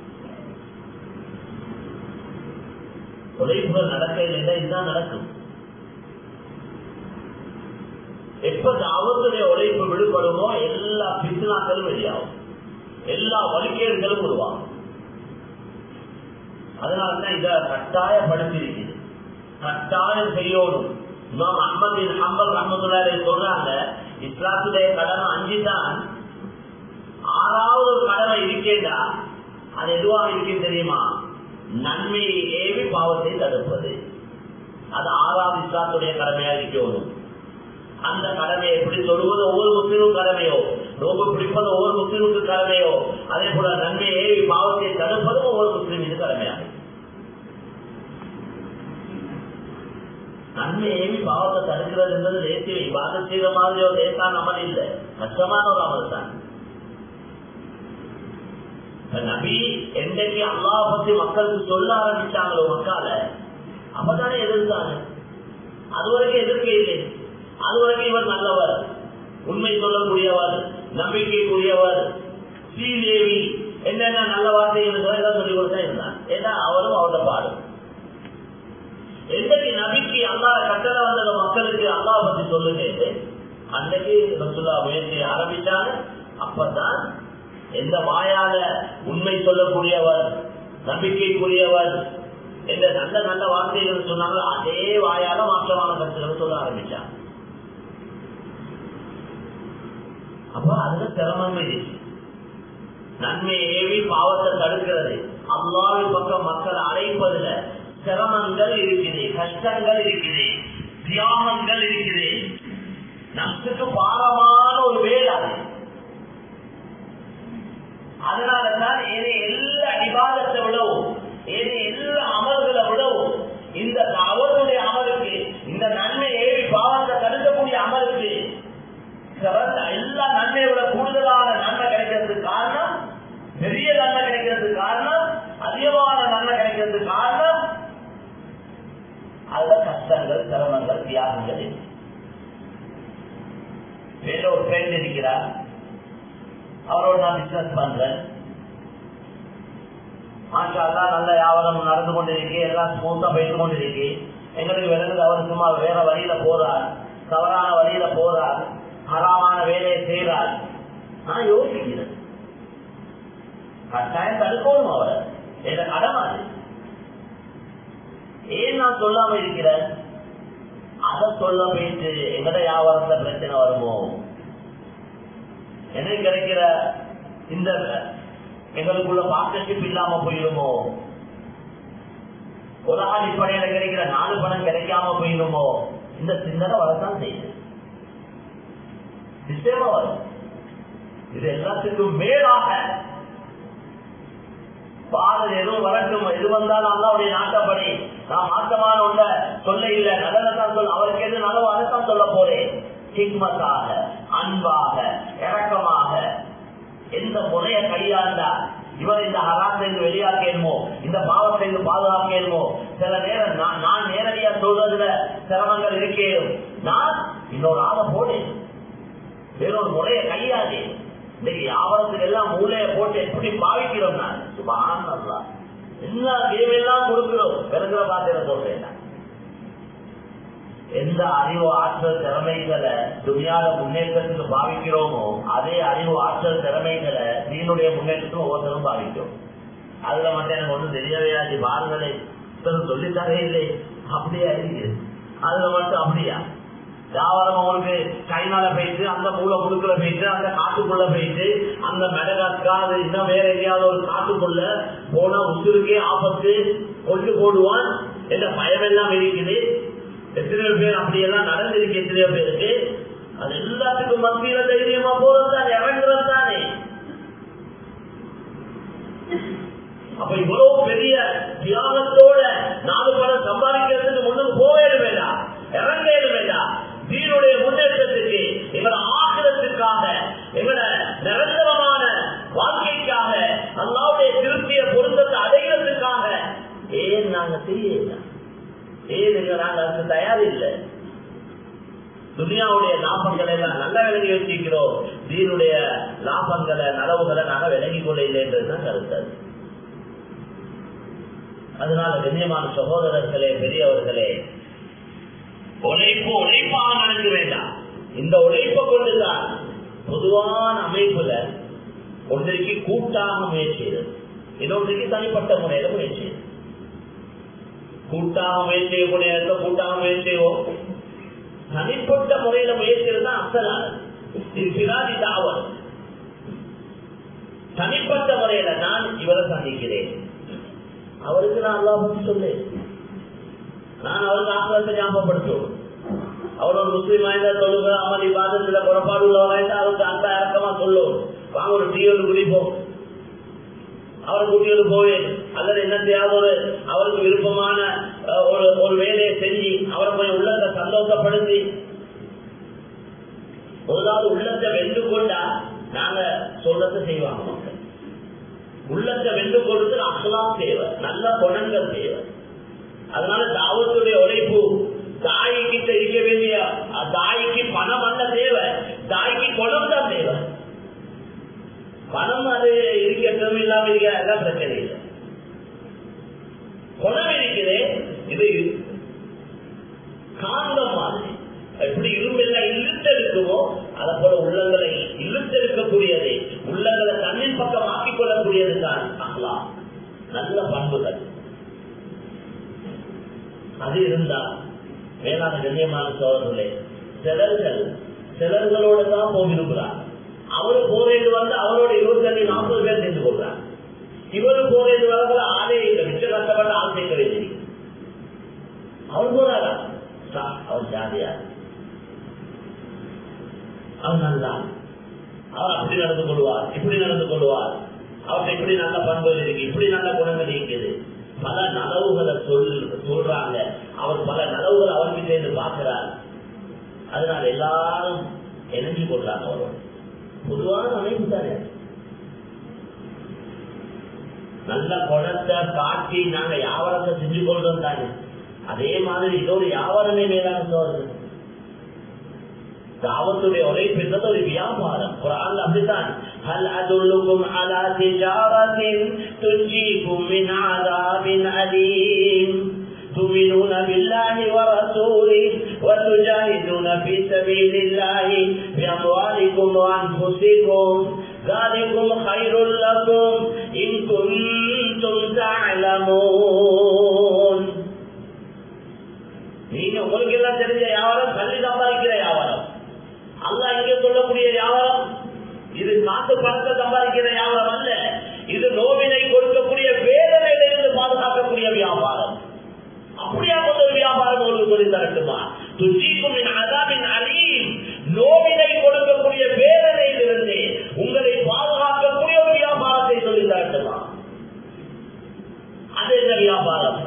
உழைப்புகள் நடக்க இல்லைன்னா இதுதான் நடக்கும் எப்ப அவர்களுடைய உழைப்பு விடுபடுமோ எல்லா பித்னாக்களும் வெளியாகும் எல்லா வழிகேடுகளும் உருவாகும் அதனாலதான் இத கட்டாயப்படுத்தியிருக்குது கட்டாயம் செய்யணும் இமாம் அஹமது ஹம்பல் ரஹமத்துல்லாரை சொல்றாங்க இஸ்லாத்துடைய கடமை அஞ்சு தான் ஆறாவது ஒரு கடமை இருக்கேண்டா அது எதுவாக இருக்குன்னு தெரியுமா நன்மையை ஏவி பாவத்தை தடுப்பது அது ஆறாவது இஸ்லாத்துடைய கடமையா இருக்கணும் அந்த கடமையை எப்படி சொல்லுவது ஒவ்வொரு முஸ்லீமும் கடமையோ நோம்பு பிடிப்பது ஒவ்வொரு முஸ்லீமுக்கு கடமையோ அதே போல நன்மையை பாவத்தை தடுப்பதும் ஒவ்வொரு முஸ்லீமுக்கு கடமையாகும் நன்மையை பாவத்தை தடுக்கிறது என்பது தேசிய விவாத செய்த மாதிரி ஒரு லேசான அமல் இல்லை கஷ்டமான ஒரு அமல் தான் இப்ப நபி என்றைக்கு அல்லாஹ் பத்தி மக்களுக்கு சொல்ல ஆரம்பிச்சாங்களோ மக்கால அப்பதானே எதிர்த்தாங்க அது வரைக்கும் எதிர்க்க இல்லை அது வரைக்கும் இவர் நல்லவர் உண்மை சொல்லக்கூடியவர் நம்பிக்கைக்குரியவர் ஸ்ரீதேவி என்னென்ன நல்ல வார்த்தைகள் எல்லாம் சொல்லி கொடுத்தா இருந்தார் ஏன்னா அவரும் அவரோட பாடும் என்றைக்கு நபிக்கு அல்லாத கட்டளை வந்தது மக்களுக்கு அல்லாஹ் பத்தி சொல்லுங்க அன்றைக்கு ரசுல்லா முயற்சியை ஆரம்பிச்சாங்க அப்பதான் எந்த வாயால உண்மை சொல்லக்கூடியவர் நம்பிக்கைக்குரியவர் என்ற நல்ல நல்ல வார்த்தைகள் சொன்னாங்களோ அதே வாயால மாற்றமான கருத்துக்களை சொல்ல ஆரம்பிச்சாங்க அப்ப அதுல சிரமம் இருக்கு நன்மை ஏவி பாவத்தை தடுக்கிறது அல்லாவின் பக்கம் மக்கள் அழைப்பதில் சிரமங்கள் இருக்குது கஷ்டங்கள் இருக்குது தியாகங்கள் இருக்குது நமக்கு பாரமான ஒரு வேலை அது அதனாலதான் ஏதே எல்லா விவாதத்தை விடவும் ஏதே எல்லா அமல்களை விடவும் இந்த அவருடைய அமலுக்கு இந்த நன்மை ஏறி பாவத்தை தடுக்கக்கூடிய அமலுக்கு தியாகங்கள் இருக்கு வேற ஒரு ஃப்ரெண்ட் இருக்கிறார் அவரோட நான் பிசினஸ் பண்றேன் மாஷா நல்ல வியாபாரம் நடந்து கொண்டிருக்கு எல்லாம் ஸ்மூத்தா போயிட்டு கொண்டிருக்கு எங்களுக்கு விளங்குது அவர் சும்மா வேற வழியில போறார் தவறான வழியில போறார் ஹராமான வேலையை செய்கிறார் நான் யோசிக்கிறேன் கட்டாயம் தடுக்கணும் அவர் என்ற கடமை அது ஏன் நான் சொல்லாம இருக்கிறேன் அதை சொல்ல போயிட்டு எங்கட வியாபாரத்துல பிரச்சனை வருமோ எனக்கு கிடைக்கிற இந்த எங்களுக்குள்ள பார்ட்னர்ஷிப் இல்லாம போயிடுமோ உலக அடிப்படையில கிடைக்கிற நாலு பணம் கிடைக்காம போயிடுமோ இந்த சிந்தனை வரத்தான் செய்யுது நிச்சயமா வரும் இது எல்லாத்துக்கும் மேலாக பாடல் எதுவும் வரட்டும் எது வந்தாலும் அல்லாவுடைய நாட்டப்படி நான் மாற்றமான உள்ள சொல்ல இல்ல நல்லதான் சொல்ல அவருக்கு எது நலவோ அதைத்தான் சொல்ல போறேன் ஹிக்மத்தாக அன்பாக இரக்கமாக எந்த முறைய கையாண்டா இவர் இந்த ஹராத்திலிருந்து வெளியாக்கணுமோ இந்த பாவத்திலிருந்து பாதுகாக்கணுமோ சில நேரம் நான் நான் நேரடியா சொல்றதுல சிரமங்கள் இருக்கேன் நான் இன்னொரு ஆளை போடேன் வேறொரு முறைய கையாதே இன்னைக்கு வியாபாரத்துக்கு எல்லாம் மூளைய போட்டு எப்படி பாவிக்கிறோம் நான் சுபான் எல்லா கேம் எல்லாம் கொடுக்கிறோம் பிறகுற பாத்திர சொல்றேன் நான். எந்த அறிவு ஆற்றல் திறமைகளை துணியாத முன்னேற்றத்துக்கு பாவிக்கிறோமோ அதே அறிவு ஆற்றல் திறமைகளை நீனுடைய முன்னேற்றத்துக்கு ஒவ்வொருத்தரும் பாவிக்கிறோம் அதுல மட்டும் எனக்கு ஒண்ணும் தெரியவே ஆச்சு பாருங்களே சொல்லித்தரே இல்லை அப்படியா இருக்குது அதுல மட்டும் அப்படியா வியாபாரம் உங்களுக்கு சைனால போயிட்டு அந்த மூல முழுக்குல போயிட்டு அந்த காட்டுக்குள்ள போயிட்டு அந்த மெடகாஸ்கார் இன்னும் வேற எங்கேயாவது ஒரு காட்டுக்குள்ள போனா உசுருக்கே ஆபத்து கொண்டு போடுவான் என்ற பயம் எல்லாம் இருக்குது எத்தனையோ பேர் அப்படியெல்லாம் நடந்திருக்கு எத்தனையோ பேருக்கு அது எல்லாத்துக்கும் மத்தியில தைரியமா போறது தானே இறங்குறது தானே அப்ப இவ்வளவு பெரிய தியாகத்தோட நாலு பணம் சம்பாதிக்கிறதுக்கு முன்னுக்கு போவேட வேண்டாம் இறங்கேட வேண்டாம் தீனுடைய முன்னேற்றத்துக்கு எங்களோட ஆக்கிரத்துக்காக எங்களோட நிரந்தரமான வாழ்க்கைக்காக அல்லாவுடைய திருப்திய பொருத்தத்தை அடைகிறதுக்காக ஏன் நாங்க தெரியல ஏன் எங்க நாங்க அதுக்கு தயார் இல்லை துனியாவுடைய லாபங்களை எல்லாம் நல்ல விலகி வச்சிருக்கிறோம் தீனுடைய லாபங்களை நலவுகளை நாங்க விலகி கொள்ள இல்லைன்றதுதான் கருத்து அதனால கண்ணியமான சகோதரர்களே பெரியவர்களே உழைப்பு உழைப்பாக நடக்க வேண்டாம் இந்த உழைப்பை கொண்டுதான் பொதுவான அமைப்புல ஒன்றைக்கு கூட்டாக முயற்சி இன்னொன்றைக்கு தனிப்பட்ட முறையில முயற்சி கூட்டாக முயற்சி செய்யக்கூடிய இடத்துல கூட்டாக முயற்சி செய்வோம் தனிப்பட்ட முறையில முயற்சி தான் அசலானது இது பிராதி தாவல் தனிப்பட்ட முறையில நான் இவரை சந்திக்கிறேன் அவருக்கு நான் அல்லா பத்தி சொல்லேன் நான் அவருக்கு ஆக்கிரத்தை ஞாபகப்படுத்துவோம் அவர் ஒரு முஸ்லீம் வாய்ந்த தொழுகிற அமளி பாதத்துல புறப்பாடு உள்ளவராய்ந்தா அவருக்கு அந்த இறக்கமா சொல்லும் வாங்க ஒரு டீயோடு குடிப்போம் அவரை கூட்டியோடு போவேன் அல்லது என்னத்தையாவது ஒரு அவருக்கு விருப்பமான ஒரு ஒரு வேலையை செஞ்சு அவரை கொஞ்சம் உள்ளத்தை சந்தோஷப்படுத்தி முதலாவது உள்ளத்தை வென்று கொண்டா நாங்க சொல்றத செய்வாங்க மக்கள் உள்ளத்தை வென்று கொடுத்து அசலாம் தேவை நல்ல குணங்கள் தேவை அதனால தாவத்துடைய உழைப்பு தாய் கிட்ட இருக்க வேண்டிய தாய்க்கு பணம் அல்ல தேவை தாய்க்கு குணம் தான் தேவை பணம் அது இருக்கட்டும் இல்லாம இருக்க பிரச்சனை இல்லை குணம் இருக்குது இது காந்தம் மாதிரி எப்படி இரும்பெல்லாம் இழுத்தெடுக்குமோ அதை போல உள்ளங்களை இழுத்தெடுக்கக்கூடியது உள்ளங்களை தண்ணின் பக்கம் ஆக்கிக் கொள்ளக்கூடியது தான் அஹ்லா நல்ல பண்புகள் அது இருந்தா வேளாண் கண்ணியமான சோழர்களே சிலர்கள் சிலர்களோட தான் போகிறார் அவரு போரேது வந்து அவரோட இருபத்தி அஞ்சு நாற்பது பேர் சேர்ந்து கொள்றார் இவரு போரேது வரதுல ஆளே இல்லை மிச்ச கஷ்டப்பட்ட ஆள் சேர்க்கவே தெரியும் அவர் போறாரா அவர் ஜாதியா அவர் நல்லா அவர் அப்படி நடந்து கொள்வார் இப்படி நடந்து கொள்வார் அவர்கிட்ட இப்படி நல்ல பண்புகள் இருக்கு இப்படி நல்ல குணங்கள் இருக்குது பல நலவுகளை சொல் சொல்றாங்க அவர் பல நலவுகளை அவர்கிட்ட இருந்து பார்க்கிறார் அதனால எல்லாரும் இணைஞ்சு கொள்றாங்க அவரோட பொதுவான அமைப்பு தானே நல்ல குணத்தை காட்டி நாங்க யாவரத்தை செஞ்சு கொள்றோம் தானே அதே மாதிரி இதோட வியாபாரமே மேலான சோதனை தாவத்துடைய உழைப்பு என்பது ஒரு வியாபாரம் குரான் அப்படித்தான் هل أدلكم على تجارة تنجيكم من عذاب أليم تؤمنون بالله ورسوله وتجاهدون في سبيل الله بأموالكم وأنفسكم ذلكم خير لكم إن كنتم تعلمون நீங்க உங்களுக்கு எல்லாம் தெரிஞ்ச வியாபாரம் கல்வி சம்பாதிக்கிற வியாபாரம் அல்லா இங்க சொல்லக்கூடிய வியாபாரம் இது காட்டு பணத்தை சம்பாதிக்கிற வியாபாரம் அல்ல இது நோவினை கொடுக்கக்கூடிய வேதனையிலிருந்து பாதுகாக்கக்கூடிய வியாபாரம் அப்படியா கொண்ட ஒரு வியாபாரம் உங்களுக்கு சொல்லி தரட்டுமா துஜிக்கும் அதாவின் அலீம் நோவினை கொடுக்கக்கூடிய வேதனையிலிருந்து உங்களை பாதுகாக்கக்கூடிய ஒரு வியாபாரத்தை சொல்லி தரட்டுமா அது என்ன வியாபாரம்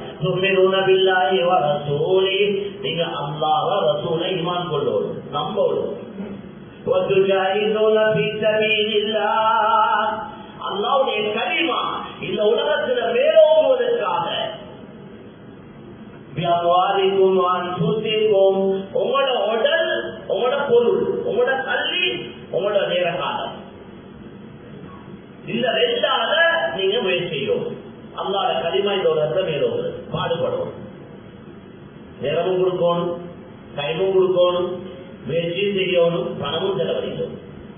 நீங்க அல்லாஹ் ரசூலை ஈமான் கொள்ளோடும் நம்போடும் அல்லாவுடைய கரிமா இந்த உலகத்துல மேலோங்குவதற்காக உங்களோட உடல் உங்களோட பொருள் உங்களோட கல்வி உங்களோட நேர காலம் இந்த ரெண்டால நீங்க முயற்சி செய்யும் அல்லாத கரிமா இந்த உலகத்தை மேலோங்குது பாடுபடும் நேரமும் கொடுக்கணும் டைமும் கொடுக்கணும் முயற்சி செய்யணும் பணமும் செலவழிக்கணும்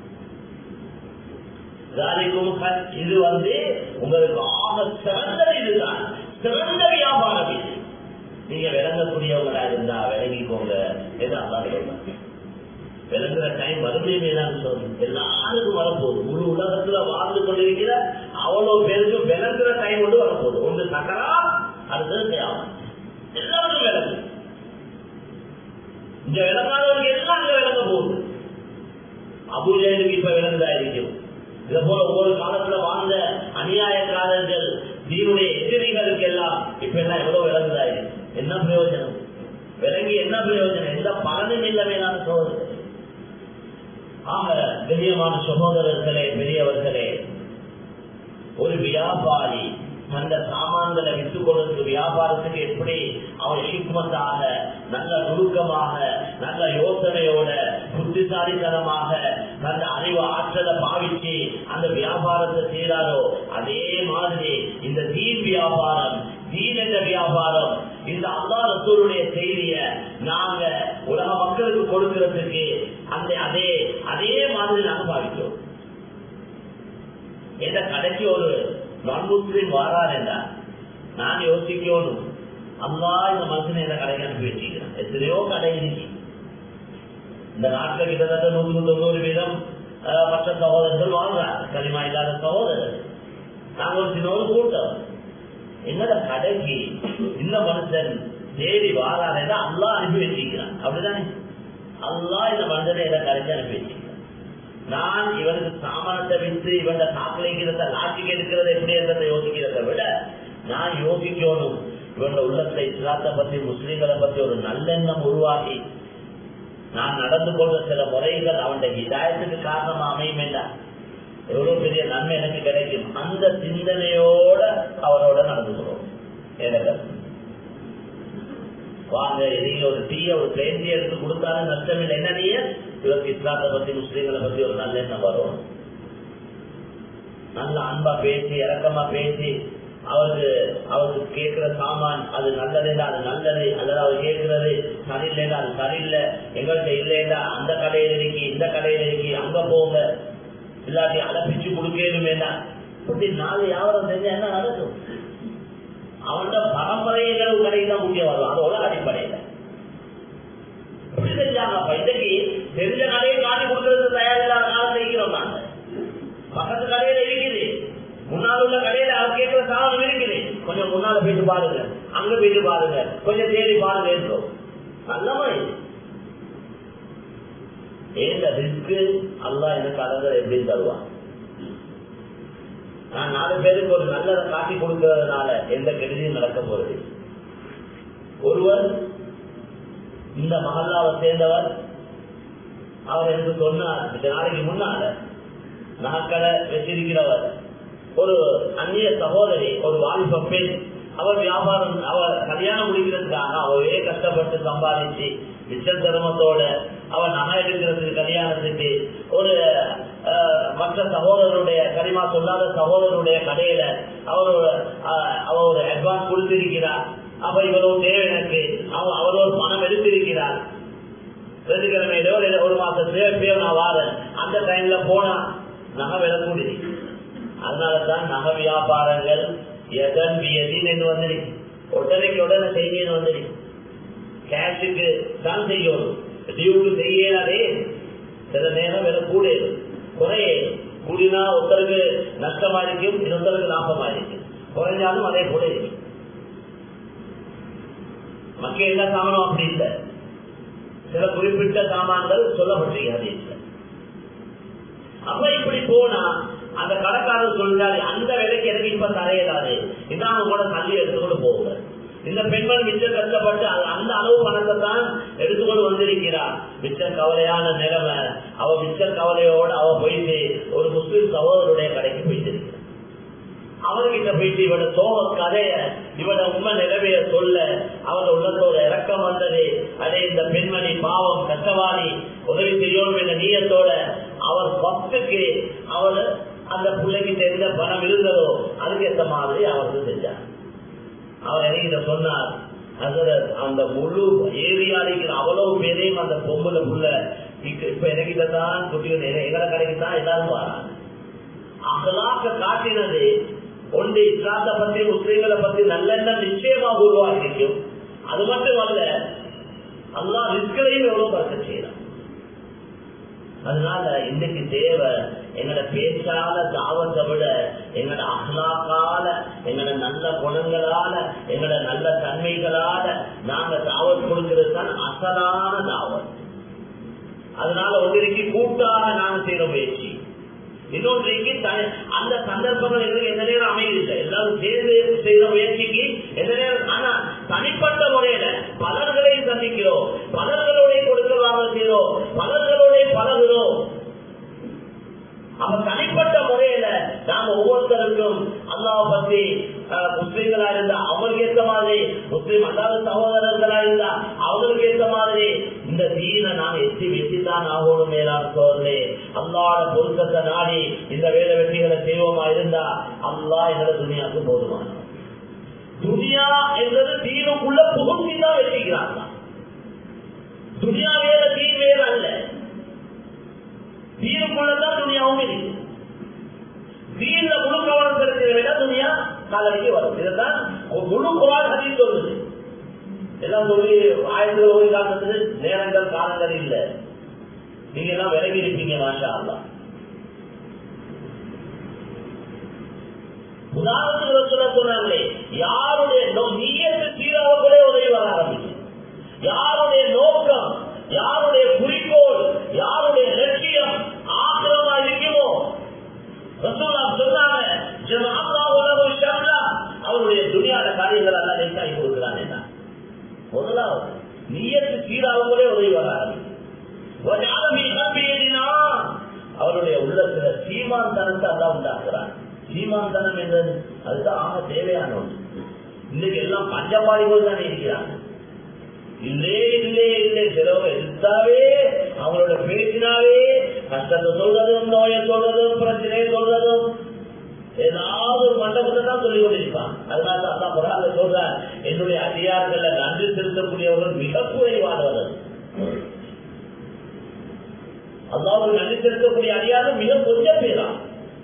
இது வந்து உங்களுக்கு ஆக சிறந்த இதுதான் சிறந்த வியாபாரம் இது நீங்க விளங்கக்கூடியவங்களா இருந்தா விளங்கிக்கோங்க எதாவது விளங்குற டைம் மறுபடியும் தான் சொல்லணும் எல்லாருக்கும் வரப்போகுது முழு உலகத்துல வாழ்ந்து கொண்டிருக்கிற அவ்வளவு பேருக்கு விளங்குற டைம் வந்து வரப்போகுது ஒன்று சக்கரா அடுத்தது தேவை எல்லாருக்கும் விளங்கு இங்க விளங்காதவங்க எல்லாம் அங்க விளங்க போகுது அபூஜலுக்கு இப்ப விளங்குதா இருக்கும் இதை போல ஒவ்வொரு காலத்துல வாழ்ந்த அநியாயக்காரர்கள் தீனுடைய எதிரிகளுக்கு எல்லாம் இப்ப எல்லாம் எவ்வளவு விளங்குதா இருக்கு என்ன பிரயோஜனம் விளங்கி என்ன பிரயோஜனம் எந்த பலனும் இல்லை மேலான சோதனை ஆக கண்ணியமான சகோதரர்களே பெரியவர்களே ஒரு வியாபாரி அந்த சாமான்களை விற்றுக் கொடுத்து வியாபாரத்துக்கு எப்படி அவர் சிக்மத்தாக நல்ல நுணுக்கமாக நல்ல யோசனையோட புத்திசாலித்தனமாக நல்ல அறிவு ஆற்றலை பாவிச்சு அந்த வியாபாரத்தை செய்யறாரோ அதே மாதிரி இந்த தீன் வியாபாரம் தீன் என்ற வியாபாரம் இந்த அல்லா ரசூருடைய செய்திய நாங்க உலக மக்களுக்கு கொடுக்கிறதுக்கு அந்த அதே அதே மாதிரி நாங்க பாவிக்கிறோம் எந்த கடைக்கு ஒரு நான் முஸ்லீம் வாரார் என்றார் நான் யோசிக்கணும் அல்லா இந்த மனுஷனை இந்த கடைக்கு அனுப்பி வச்சுக்கிறேன் எத்தனையோ கடை இருக்கு இந்த நாட்டில் கிட்டத்தட்ட நூறு தொண்ணூறு வீதம் மற்ற சகோதரர்கள் வாழ்றாங்க களிமா இல்லாத சகோதரர் நாங்க ஒரு சின்ன ஒரு கூட்டம் என்னோட கடைக்கு இந்த மனுஷன் தேடி வாராருன்னா அல்லா அனுப்பி வச்சுக்கிறான் அப்படிதானே அல்லா இந்த மனுஷனை இதை கடைக்கு அனுப்பி வச்சுக்கிறான் நான் இவனுக்கு சாமானத்தை விட்டு இவன் காக்கலைக்கிறத லாட்சிக்கு எடுக்கிறத எப்படி என்றதை யோசிக்கிறத விட நான் யோசிக்கணும் இவன் உள்ளத்தை இஸ்லாத்தை பத்தி முஸ்லீம்களை பத்தி ஒரு நல்லெண்ணம் உருவாக்கி நான் நடந்து கொண்ட சில முறைகள் அவனுடைய இதாயத்துக்கு காரணமா அமையும் என்ன எவ்வளவு பெரிய நன்மை எனக்கு கிடைக்கும் அந்த சிந்தனையோட அவரோட நடந்து கொள்வோம் எனக்கு வாங்க நீங்க ஒரு டீய ஒரு பிளேன் டீ எடுத்து கொடுத்தாலும் நஷ்டம் இல்லை என்ன நீங்க இவருக்கு இஸ்லாத்தை பத்தி முஸ்லீம்களை பத்தி ஒரு நல்ல எண்ணம் வரும் நல்ல அன்பா பேசி இறக்கமா பேசி அவருக்கு அவருக்கு கேட்கிற சாமான் அது நல்லதுன்னா அது நல்லது அல்லது அவர் கேட்கிறது சரியில்லைன்னா அது சரியில்லை எங்கள்கிட்ட இல்லைன்னா அந்த கடையில் இருக்கி இந்த கடையில் இருக்கி அங்க போங்க இல்லாட்டி அலப்பிச்சு கொடுக்கணும் என்ன இப்படி நாலு வியாபாரம் செஞ்சா என்ன நடக்கும் அவனோட பரம்பரைகள் கடைக்கு தான் முக்கியம் வரும் அதோட அடிப்படையில எப்படி செஞ்சாங்க இன்னைக்கு தெரிஞ்ச கடையை காட்டி கொடுக்கறது தயாரில்லாத காலம் இருக்கிறோம் நாங்க பக்கத்து கடையில இருக்குது முன்னால் உள்ள கடையில அவர் கேட்கிற சாதனம் இருக்குது கொஞ்சம் முன்னால போயிட்டு பாருங்க அங்க போயிட்டு பாருங்க கொஞ்சம் தேடி பாருங்க இருக்கோம் நல்லமா இது ஏந்த ரிஸ்க்கு அல்லா எனக்கு அழகர் எப்படி தருவான் நான் நாலு பேருக்கு ஒரு நல்லதை காட்டி கொடுக்கறதுனால எந்த கெடுதியும் நடக்க போறது ஒருவர் இந்த மகல்லாவை சேர்ந்தவர் அவர் எனக்கு சொன்னார் இந்த நாளைக்கு முன்னால நாட்களை வச்சிருக்கிறவர் ஒரு அந்நிய சகோதரி ஒரு வாலிப பெண் அவ வியாபாரம் அவ கல்யாணம் முடிக்கிறதுக்காக அவவே கஷ்டப்பட்டு சம்பாதிச்சு மிச்ச சிரமத்தோட அவ நகை எடுக்கிறதுக்கு கல்யாணத்துக்கு ஒரு மற்ற சகோதரருடைய கரிமா சொல்லாத சகோதரருடைய கடையில அவர் அவ ஒரு அட்வான்ஸ் கொடுத்திருக்கிறார் அப்ப இவ்வளவு தேவை எனக்கு அவ அவர் ஒரு பணம் எடுத்திருக்கிறார் வெள்ளிக்கிழமையிலோ ஒரு மாசத்துலயோ எப்பயோ நான் வாரேன் அந்த டைம்ல போனா நகை விலை கூடி அதனாலதான் நகை வியாபாரங்கள் எதன் எதின் என்று வந்துருக்கு உடனேக்கு உடனே செய்யணும் வந்துருக்கு கேஷுக்கு தான் செய்யணும் டியூக்கு செய்யலாதே சில நேரம் விலை கூட குறையே கூடினா ஒருத்தருக்கு நஷ்டமா இருக்கும் இன்னொருத்தருக்கு லாபமா இருக்கும் குறைஞ்சாலும் அதே கூட இருக்கும் மக்கள் எல்லா சாமானும் அப்படி இல்லை சில குறிப்பிட்ட சாமான்கள் சொல்லப்பட்டிருக்கிறது அப்ப இப்படி போனா அந்த கடைக்காரர் சொல்றாரு அந்த விலைக்கு எனக்கு இப்ப தரையிடாது இதான் கூட தள்ளி எடுத்துக்கொண்டு போகுங்க இந்த பெண்மணி மிச்ச கஷ்டப்பட்டு அந்த அளவு பணத்தை தான் எடுத்துக்கொண்டு வந்திருக்கிறார் மிச்ச கவலையான நிலைமை அவ மிச்ச கவலையோட அவ போயிட்டு ஒரு முஸ்லிம் சகோதரருடைய கடைக்கு போயிட்டு இருக்கிறார் அவர்கிட்ட போயிட்டு இவட சோக கதைய இவட உண்மை நிலவைய சொல்ல அவங்க உள்ளத்தோட இறக்கம் வந்தது அதே இந்த பெண்மணி பாவம் கஷ்டவாளி உதவி செய்யணும் என்ற நீயத்தோட அவர் பத்துக்கு அவர் அந்த பிள்ளைக்கு தெரிந்த பணம் இருந்ததோ அதுக்கு ஏற்ற மாதிரி அவருக்கு செஞ்சார் அவர் என்கிட்ட சொன்னார் அந்த முழு ஏரியாலிக்கிற அவ்வளவு பேரையும் அந்த பொம்பளை புள்ள இப்ப எனக்கிட்ட தான் குட்டிகள் எங்களை கடைக்கு தான் எல்லாரும் வராங்க அகலாக்க காட்டினது ஒன்று இஸ்லாத்தை பத்தி முஸ்லீம்களை பத்தி நல்லெண்ணம் நிச்சயமாக உருவாகிருக்கும் அது மட்டும் அல்ல அல்லா ரிஸ்களையும் எவ்வளவு பறக்க செய்யலாம் அதனால இன்னைக்கு தேவை எங்களோட பேச்சால தாவத்தை விட எங்களோட அகலாக்கால எங்களோட நல்ல குணங்களால எங்களோட நல்ல தன்மைகளால நாங்க தாவத் கொடுக்கிறது தான் அசலான தாவத் அதனால ஒன்றிற்கு கூட்டாக நாங்க செய்யற முயற்சி இன்னொன்றைக்கு அந்த சந்தர்ப்பங்கள் எங்களுக்கு எந்த நேரம் அமையதில்லை எல்லாரும் சேர்ந்து செய்த முயற்சிக்கு எந்த நேரம் ஆனா தனிப்பட்ட முறையில பலர்களை சந்திக்கிறோம் பலர்களுடைய கொடுக்க வாங்க செய்கிறோம் பலர்களோட பழகுறோம் அப்ப தனிப்பட்ட முறையில நாம ஒவ்வொருத்தருக்கும் அல்லாவை பத்தி முஸ்லீம்களா இருந்தா அவங்களுக்கு ஏற்ற மாதிரி முஸ்லீம் அல்லாத சகோதரர்களா இருந்தா அவங்களுக்கு ஏற்ற மாதிரி இந்த தீனை நாம எத்தி வெற்றிதான் ஆகணும் மேலாண் சோதனை அல்லாட பொருத்தத்தை நாடி இந்த வேலை வெற்றிகளை செய்வோமா இருந்தா அல்லா எங்களை துணியாக்கு போதுமான துனியா என்பது தீனுக்குள்ள புகுந்திதான் வெற்றிக்கிறாங்க துனியா வேற தீன் வேற அல்ல தீனுக்குள்ளதான் துணியாவும் இருக்கு தீன்ல முழு கவனம் செலுத்தின விட துணியா காலைக்கு வரும் இதுதான் முழு குரான் ஹதீஸ் சொல்லுது எல்லாம் சொல்லி ஆயிரத்தி ஓடி காலத்துக்கு நேரங்கள் காலங்கள் இல்ல நீங்க எல்லாம் விலகி இருப்பீங்க மாஷா அல்லா உதாரணத்துக்கு சொல்ல சொன்னாங்களே யாருடைய நீயத்து சீராக கூட உதவி வர ஆரம்பிச்சு யாருடைய நோக்கம் யாருடைய குறிக்கோள் யாருடைய லட்சியம் ஆக்கிரமா இருக்குமோ ரசூலா சொன்னாங்க அவருடைய துணியாத காரியங்கள் எல்லாம் லேசாகி கொடுக்கிறான் என்ன முதலாவது நீயத்து சீராகவே உதவி வர அவருடைய உள்ளத்துல சீமாந்தனத்தை அதான் உண்டாக்குறான் சீமாந்தனம் என்றது அதுதான் ஆக தேவையான ஒன்று இன்னைக்கு எல்லாம் பஞ்சபாடிகள் தானே இருக்கிறாங்க இல்லே இல்லே இல்லை சிலவங்க எடுத்தாவே அவங்களோட பேசினாவே கஷ்டத்தை சொல்றதும் நோயை சொல்றதும் பிரச்சனையை சொல்றதும் ஏதாவது ஒரு மண்டபத்தை தான் சொல்லிக் கொண்டிருப்பான் அதனால அதான் குரால சொல்ற என்னுடைய அதிகாரங்கள்ல நன்றி செலுத்தக்கூடியவர்கள் மிக குறைவானவர்கள் அதாவது நன்றி செலுத்தக்கூடிய அதிகாரம் மிக கொஞ்சம் பேரா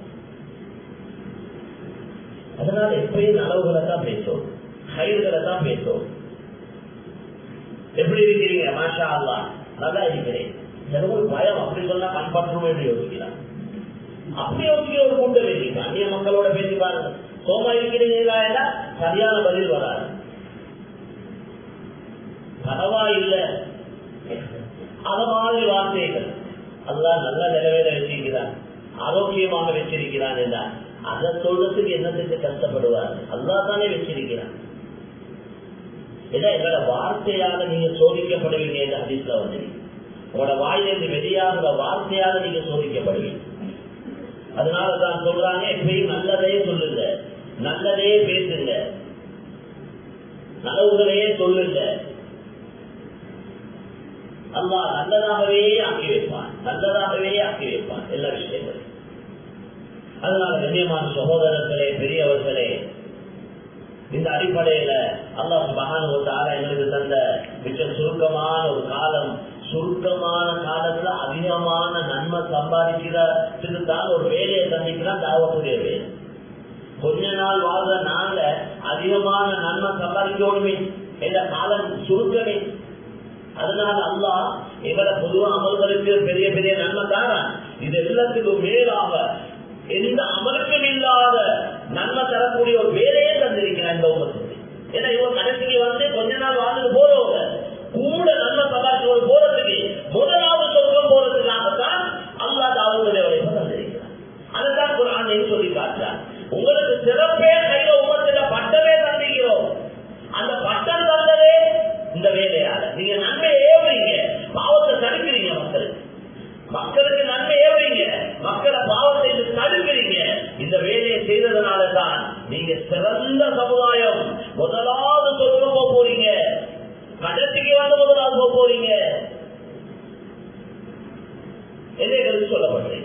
அதனால எப்பயும் நலவுகளை தான் பேசும் கயிறுகளை தான் பேசும் எப்படி இருக்கிறீங்க மாஷா அல்லா நல்லா இருக்கிறேன் எனக்கு ஒரு பயம் அப்படி சொன்னா கண்பற்றுமே என்று யோசிக்கிறான் அப்படி யோசிக்கிற ஒரு கூட்டம் இருக்கு அந்நிய மக்களோட பேசி பாருங்க சோமா இருக்கிறீங்களா என்ன சரியான பதில் வராது பரவாயில்ல அத மாதிரி வார்த்தைகள் அதுதான் நல்ல நிலவேல வச்சிருக்கிறான் ஆரோக்கியமாக வச்சிருக்கிறான் என்றார் அதை சொல்றதுக்கு என்னத்துக்கு கஷ்டப்படுவார் அல்லா தானே வச்சிருக்கிறான் ஏன்னா எங்களோட வார்த்தையாக நீங்க சோதிக்கப்படுவீங்க என்று அதிசல வந்து உங்களோட வாயிலிருந்து வெளியாகிற வார்த்தையாக நீங்க சோதிக்கப்படுவீங்க அதனால தான் சொல்றாங்க எப்பயும் நல்லதே சொல்லுங்க நல்லதே பேசுங்க நலவுகளையே சொல்லுங்க அல்லா நல்லதாகவே ஆக்கி வைப்பான் நல்லதாகவே ஆக்கி வைப்பான் எல்லா விஷயங்களும் அதனால கண்ணியமான சகோதரர்களே பெரியவர்களே இந்த அடிப்படையில அல்லா மகானுவத்தால எங்களுக்கு தந்த மிக சுருக்கமான ஒரு காலம் சுருக்கமான காலத்துல அதிகமான நன்மை சம்பாதிக்கிறதுக்கு தான் ஒரு வேலையை சந்திக்கிறான் தாவக்கூடிய வேலை கொஞ்ச நாள் வாழ்ற நாள்ல அதிகமான நன்மை சம்பாதிக்கணுமே என்ற காலம் சுருக்கமே அதனால அல்லா எங்களை பொதுவா அமல்களுக்கு பெரிய பெரிய நன்மை தாரான் இது எல்லாத்துக்கும் மேலாக எந்த அமலுக்கும் இல்லாத நன்மை தரக்கூடிய ஒரு வேலையே தந்திருக்கிறான் இந்த உமத்துக்கு ஏன்னா இவங்க கடைசிக்கு வந்து கொஞ்ச நாள் வாழ்ந்துட்டு போறவங்க கூட நன்மை சம்பாதிச்சு போறதுக்கு முதலாவது சொர்க்கம் போறதுக்காகத்தான் அல்லா தாவூடைய உழைப்பு தந்திருக்கிறான் அதுதான் குரான் சொல்லி காட்டுறான் உங்களுக்கு சிறப்பே கையில உமத்துல பட்டமே தந்திக்கிறோம் அந்த பட்டம் தந்ததே இந்த வேலையால நீங்க நன்மை ஏவுறீங்க பாவத்தை தடுக்கிறீங்க மக்களுக்கு மக்களுக்கு நன்மை ஏவுறீங்க மக்களை பாவத்தை தடுக்கிறீங்க இந்த வேலையை செய்ததுனால தான் நீங்க சிறந்த சமுதாயம் முதலாவது சொர்க்கம் போக போறீங்க கடைசிக்கு வந்து முதலாவது போக போறீங்க என்ன சொல்லப்படுறீங்க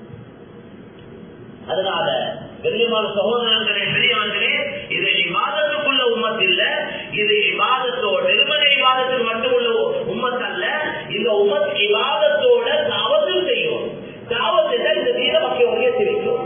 அதனால கண்ணியமான சகோதரர்களே பெரியவர்களே இது விவாதத்துக்குள்ள உம்மத் இல்ல இது விவாதத்தோட நிறுவன விவாதத்துக்கு மட்டும் உள்ள உம்மத் அல்ல இந்த உம்மத் விவாதத்தோட தாவத்து செய்யும் தாவத்தை இந்த தீர மக்கள் உயர்த்திருக்கும்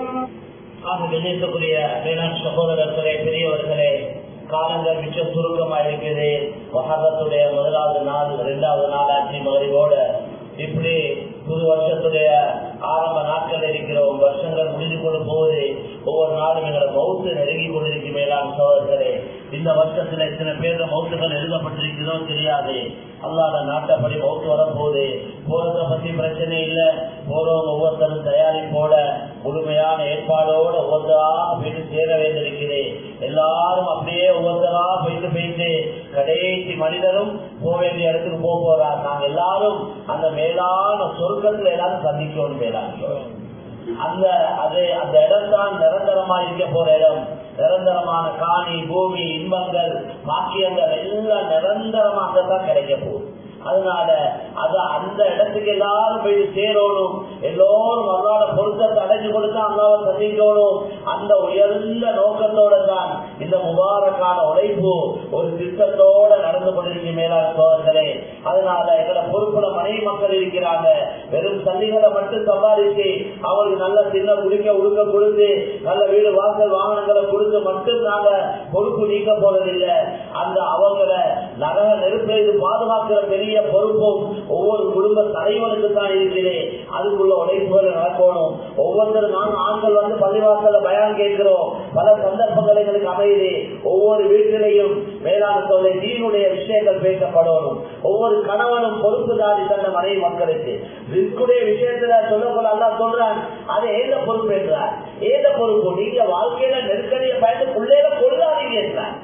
ஆக கணேசக்குரிய மேலாண் சகோதரர்களே பெரியவர்களே காலங்கள் மிச்சம் சுருக்கமா இருக்குது மகாபத்துடைய முதலாவது நாள் இரண்டாவது நாள் ஆட்சி மகரிவோட இப்படி புது வருஷத்துடைய ஆரம்ப நாட்கள் இருக்கிறோம் வருஷங்கள் முடிந்து கொண்டு போகுது ஒவ்வொரு நாளும் எங்களை மௌத்து நெருங்கி கொண்டிருக்கும் மேலாண் சோதர்களே இந்த வருஷத்துல இத்தனை பேர் மௌத்துகள் எழுதப்பட்டிருக்கிறதோ தெரியாது அல்லாத நாட்டப்படி மௌத்து வரப்போகுது போறத பத்தி பிரச்சனை இல்லை போறவங்க ஒவ்வொருத்தரும் தயாரிப்போட முழுமையான ஏற்பாடோட ஒவ்வொருத்தராக போயிட்டு சேர வேண்டியிருக்கிறேன் எல்லாரும் அப்படியே ஒவ்வொருத்தரா போயிட்டு போயிட்டு கடைசி மனிதரும் போக வேண்டிய இடத்துக்கு போக போறார் நாங்க எல்லாரும் அந்த மேலான சொர்க்கத்துல எல்லாரும் சந்திக்கணும் மேலான அந்த அது அந்த இடம் தான் நிரந்தரமா இருக்க போற இடம் நிரந்தரமான காணி பூமி இன்பங்கள் பாக்கியங்கள் எல்லாம் நிரந்தரமாக தான் கிடைக்க போகுது அதனால அது அந்த இடத்துக்கு எல்லாரும் போய் சேரணும் எல்லோரும் அல்லாத பொருத்தத்தை அடைஞ்சு கொடுத்தா அல்லாவை சந்திக்கணும் அந்த உயர்ந்த நோக்கத்தோட தான் இந்த முபாரக்கான உழைப்பு ஒரு திட்டத்தோட நடந்து கொண்டிருக்கும் மேலாண் சோதர்களே அதனால எங்களை பொறுப்புல மனைவி மக்கள் இருக்கிறாங்க வெறும் சல்லிகளை மட்டும் சம்பாதிச்சு அவங்களுக்கு நல்ல சின்ன குடிக்க உடுக்க கொடுத்து நல்ல வீடு வாசல் வாகனங்களை கொடுத்து மட்டும் நாங்க பொறுப்பு நீக்க போறதில்லை அந்த அவங்கள நரக நெருப்பெய்து பாதுகாக்கிற பெரிய பொறுப்பும் ஒவ்வொரு குடும்ப தலைவனுக்கு தான் இருக்கிறேன் அதுக்குள்ள உழைப்புகளை நடக்கணும் ஒவ்வொருத்தரும் நாங்க ஆண்கள் வந்து பள்ளிவாசல பயான் கேட்கிறோம் பல சந்தர்ப்பங்கள் எங்களுக்கு அமையுது ஒவ்வொரு வீட்டிலையும் மேலான சொல்லை தீனுடைய விஷயங்கள் பேசப்படணும் ஒவ்வொரு கணவனும் பொறுப்புதாரி தந்த மனைவி மக்களுக்கு ரிஸ்குடைய விஷயத்துல சொல்லப்போல அல்லா சொல்றான் அதை ஏத பொறுப்பு என்றார் ஏத பொறுப்பு நீங்க வாழ்க்கையில நெருக்கடியை பயந்து பிள்ளைகளை கொள்ளாதீங்க என்றார்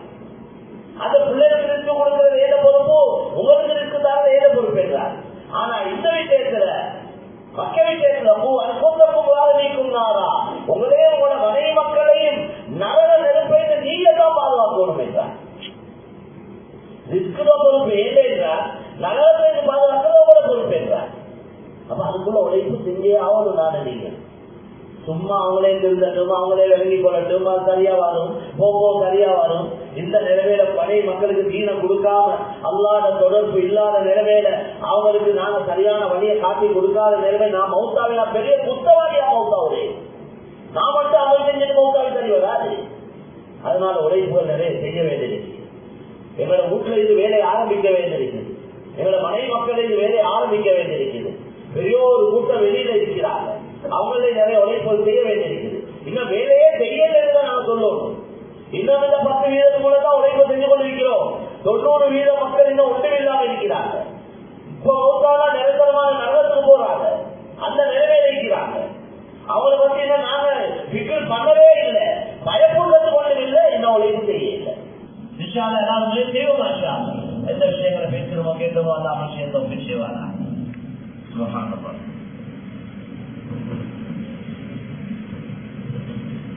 அந்த பிள்ளைகளுக்கு ரிஸ்க் கொடுக்கிறது ஏத பொறுப்பு உங்களுக்கு ரிஸ்க் தர ஏத பொறுப்பு என்றார் ஆனா இந்த விஷயத்துல மக்க விஷயத்துல பூ அனுபவம் நீக்கும் நாரா உங்களே உங்களோட மனைவி மக்களையும் நரக நெருப்பை நீங்க தான் பாதுகாக்கணும் என்றார் ரிஸ்குல பொறுப்பு ஏதே என்றார் நகரத்தை பாதுகாக்கிறது உங்களோட பொறுப்பு என்றார் அப்ப அதுக்குள்ள உழைப்பு செஞ்சே ஆகணும் நானே நீங்க சும்மா அவங்களே திருந்தட்டும் அவங்களே விளங்கி கொள்ளட்டும் அது சரியா வரும் போகோ சரியா வரும் இந்த நிலவேல பழைய மக்களுக்கு தீனம் கொடுக்காம அல்லாத தொடர்பு இல்லாத நிலவேல அவங்களுக்கு நாங்க சரியான வழியை காட்டி கொடுக்காத நிலவை நான் மௌத்தாவினா பெரிய குத்தவாளியா மௌத்தாவுதே நான் மட்டும் அவங்க செஞ்சது மௌத்தாவி சரி வராது அதனால உழைப்புகள் நிறைய செய்ய வேண்டியிருக்கு எங்களோட வீட்டுல இது வேலையை ஆரம்பிக்க வேண்டியிருக்குது எங்களோட மனைவி மக்கள் இது வேலையை ஆரம்பிக்க வேண்டியிருக்குது பெரிய ஒரு கூட்டம் வெளியில இருக்கிறாங்க அவங்களே நிறைய உழைப்பு செய்ய வேண்டியிருக்குது இன்னும் வேலையே செய்யல நாங்க சொல்லணும் இன்னும் இந்த பத்து வீதத்து மூலம் தான் உழைப்பு செஞ்சு கொண்டிருக்கிறோம் தொண்ணூறு வீத மக்கள் இன்னும் ஒன்றும் இல்லாம இருக்கிறாங்க இப்ப மௌத்தானா நிரந்தரமான நரகத்துக்கு போறாங்க அந்த நிலைமையில இருக்கிறாங்க அவங்களை பத்தி என்ன நாங்க பிக்கல் பண்ணவே இல்லை பயப்படுறது கொண்டு இல்லை இன்னும் உழைப்பு செய்யல விஷால எல்லாருமே செய்வோம் எந்த விஷயங்களை பேசுறோமோ கேட்டோமோ அந்த அவசியம் செய்வானா சுபஹானல்லாஹ்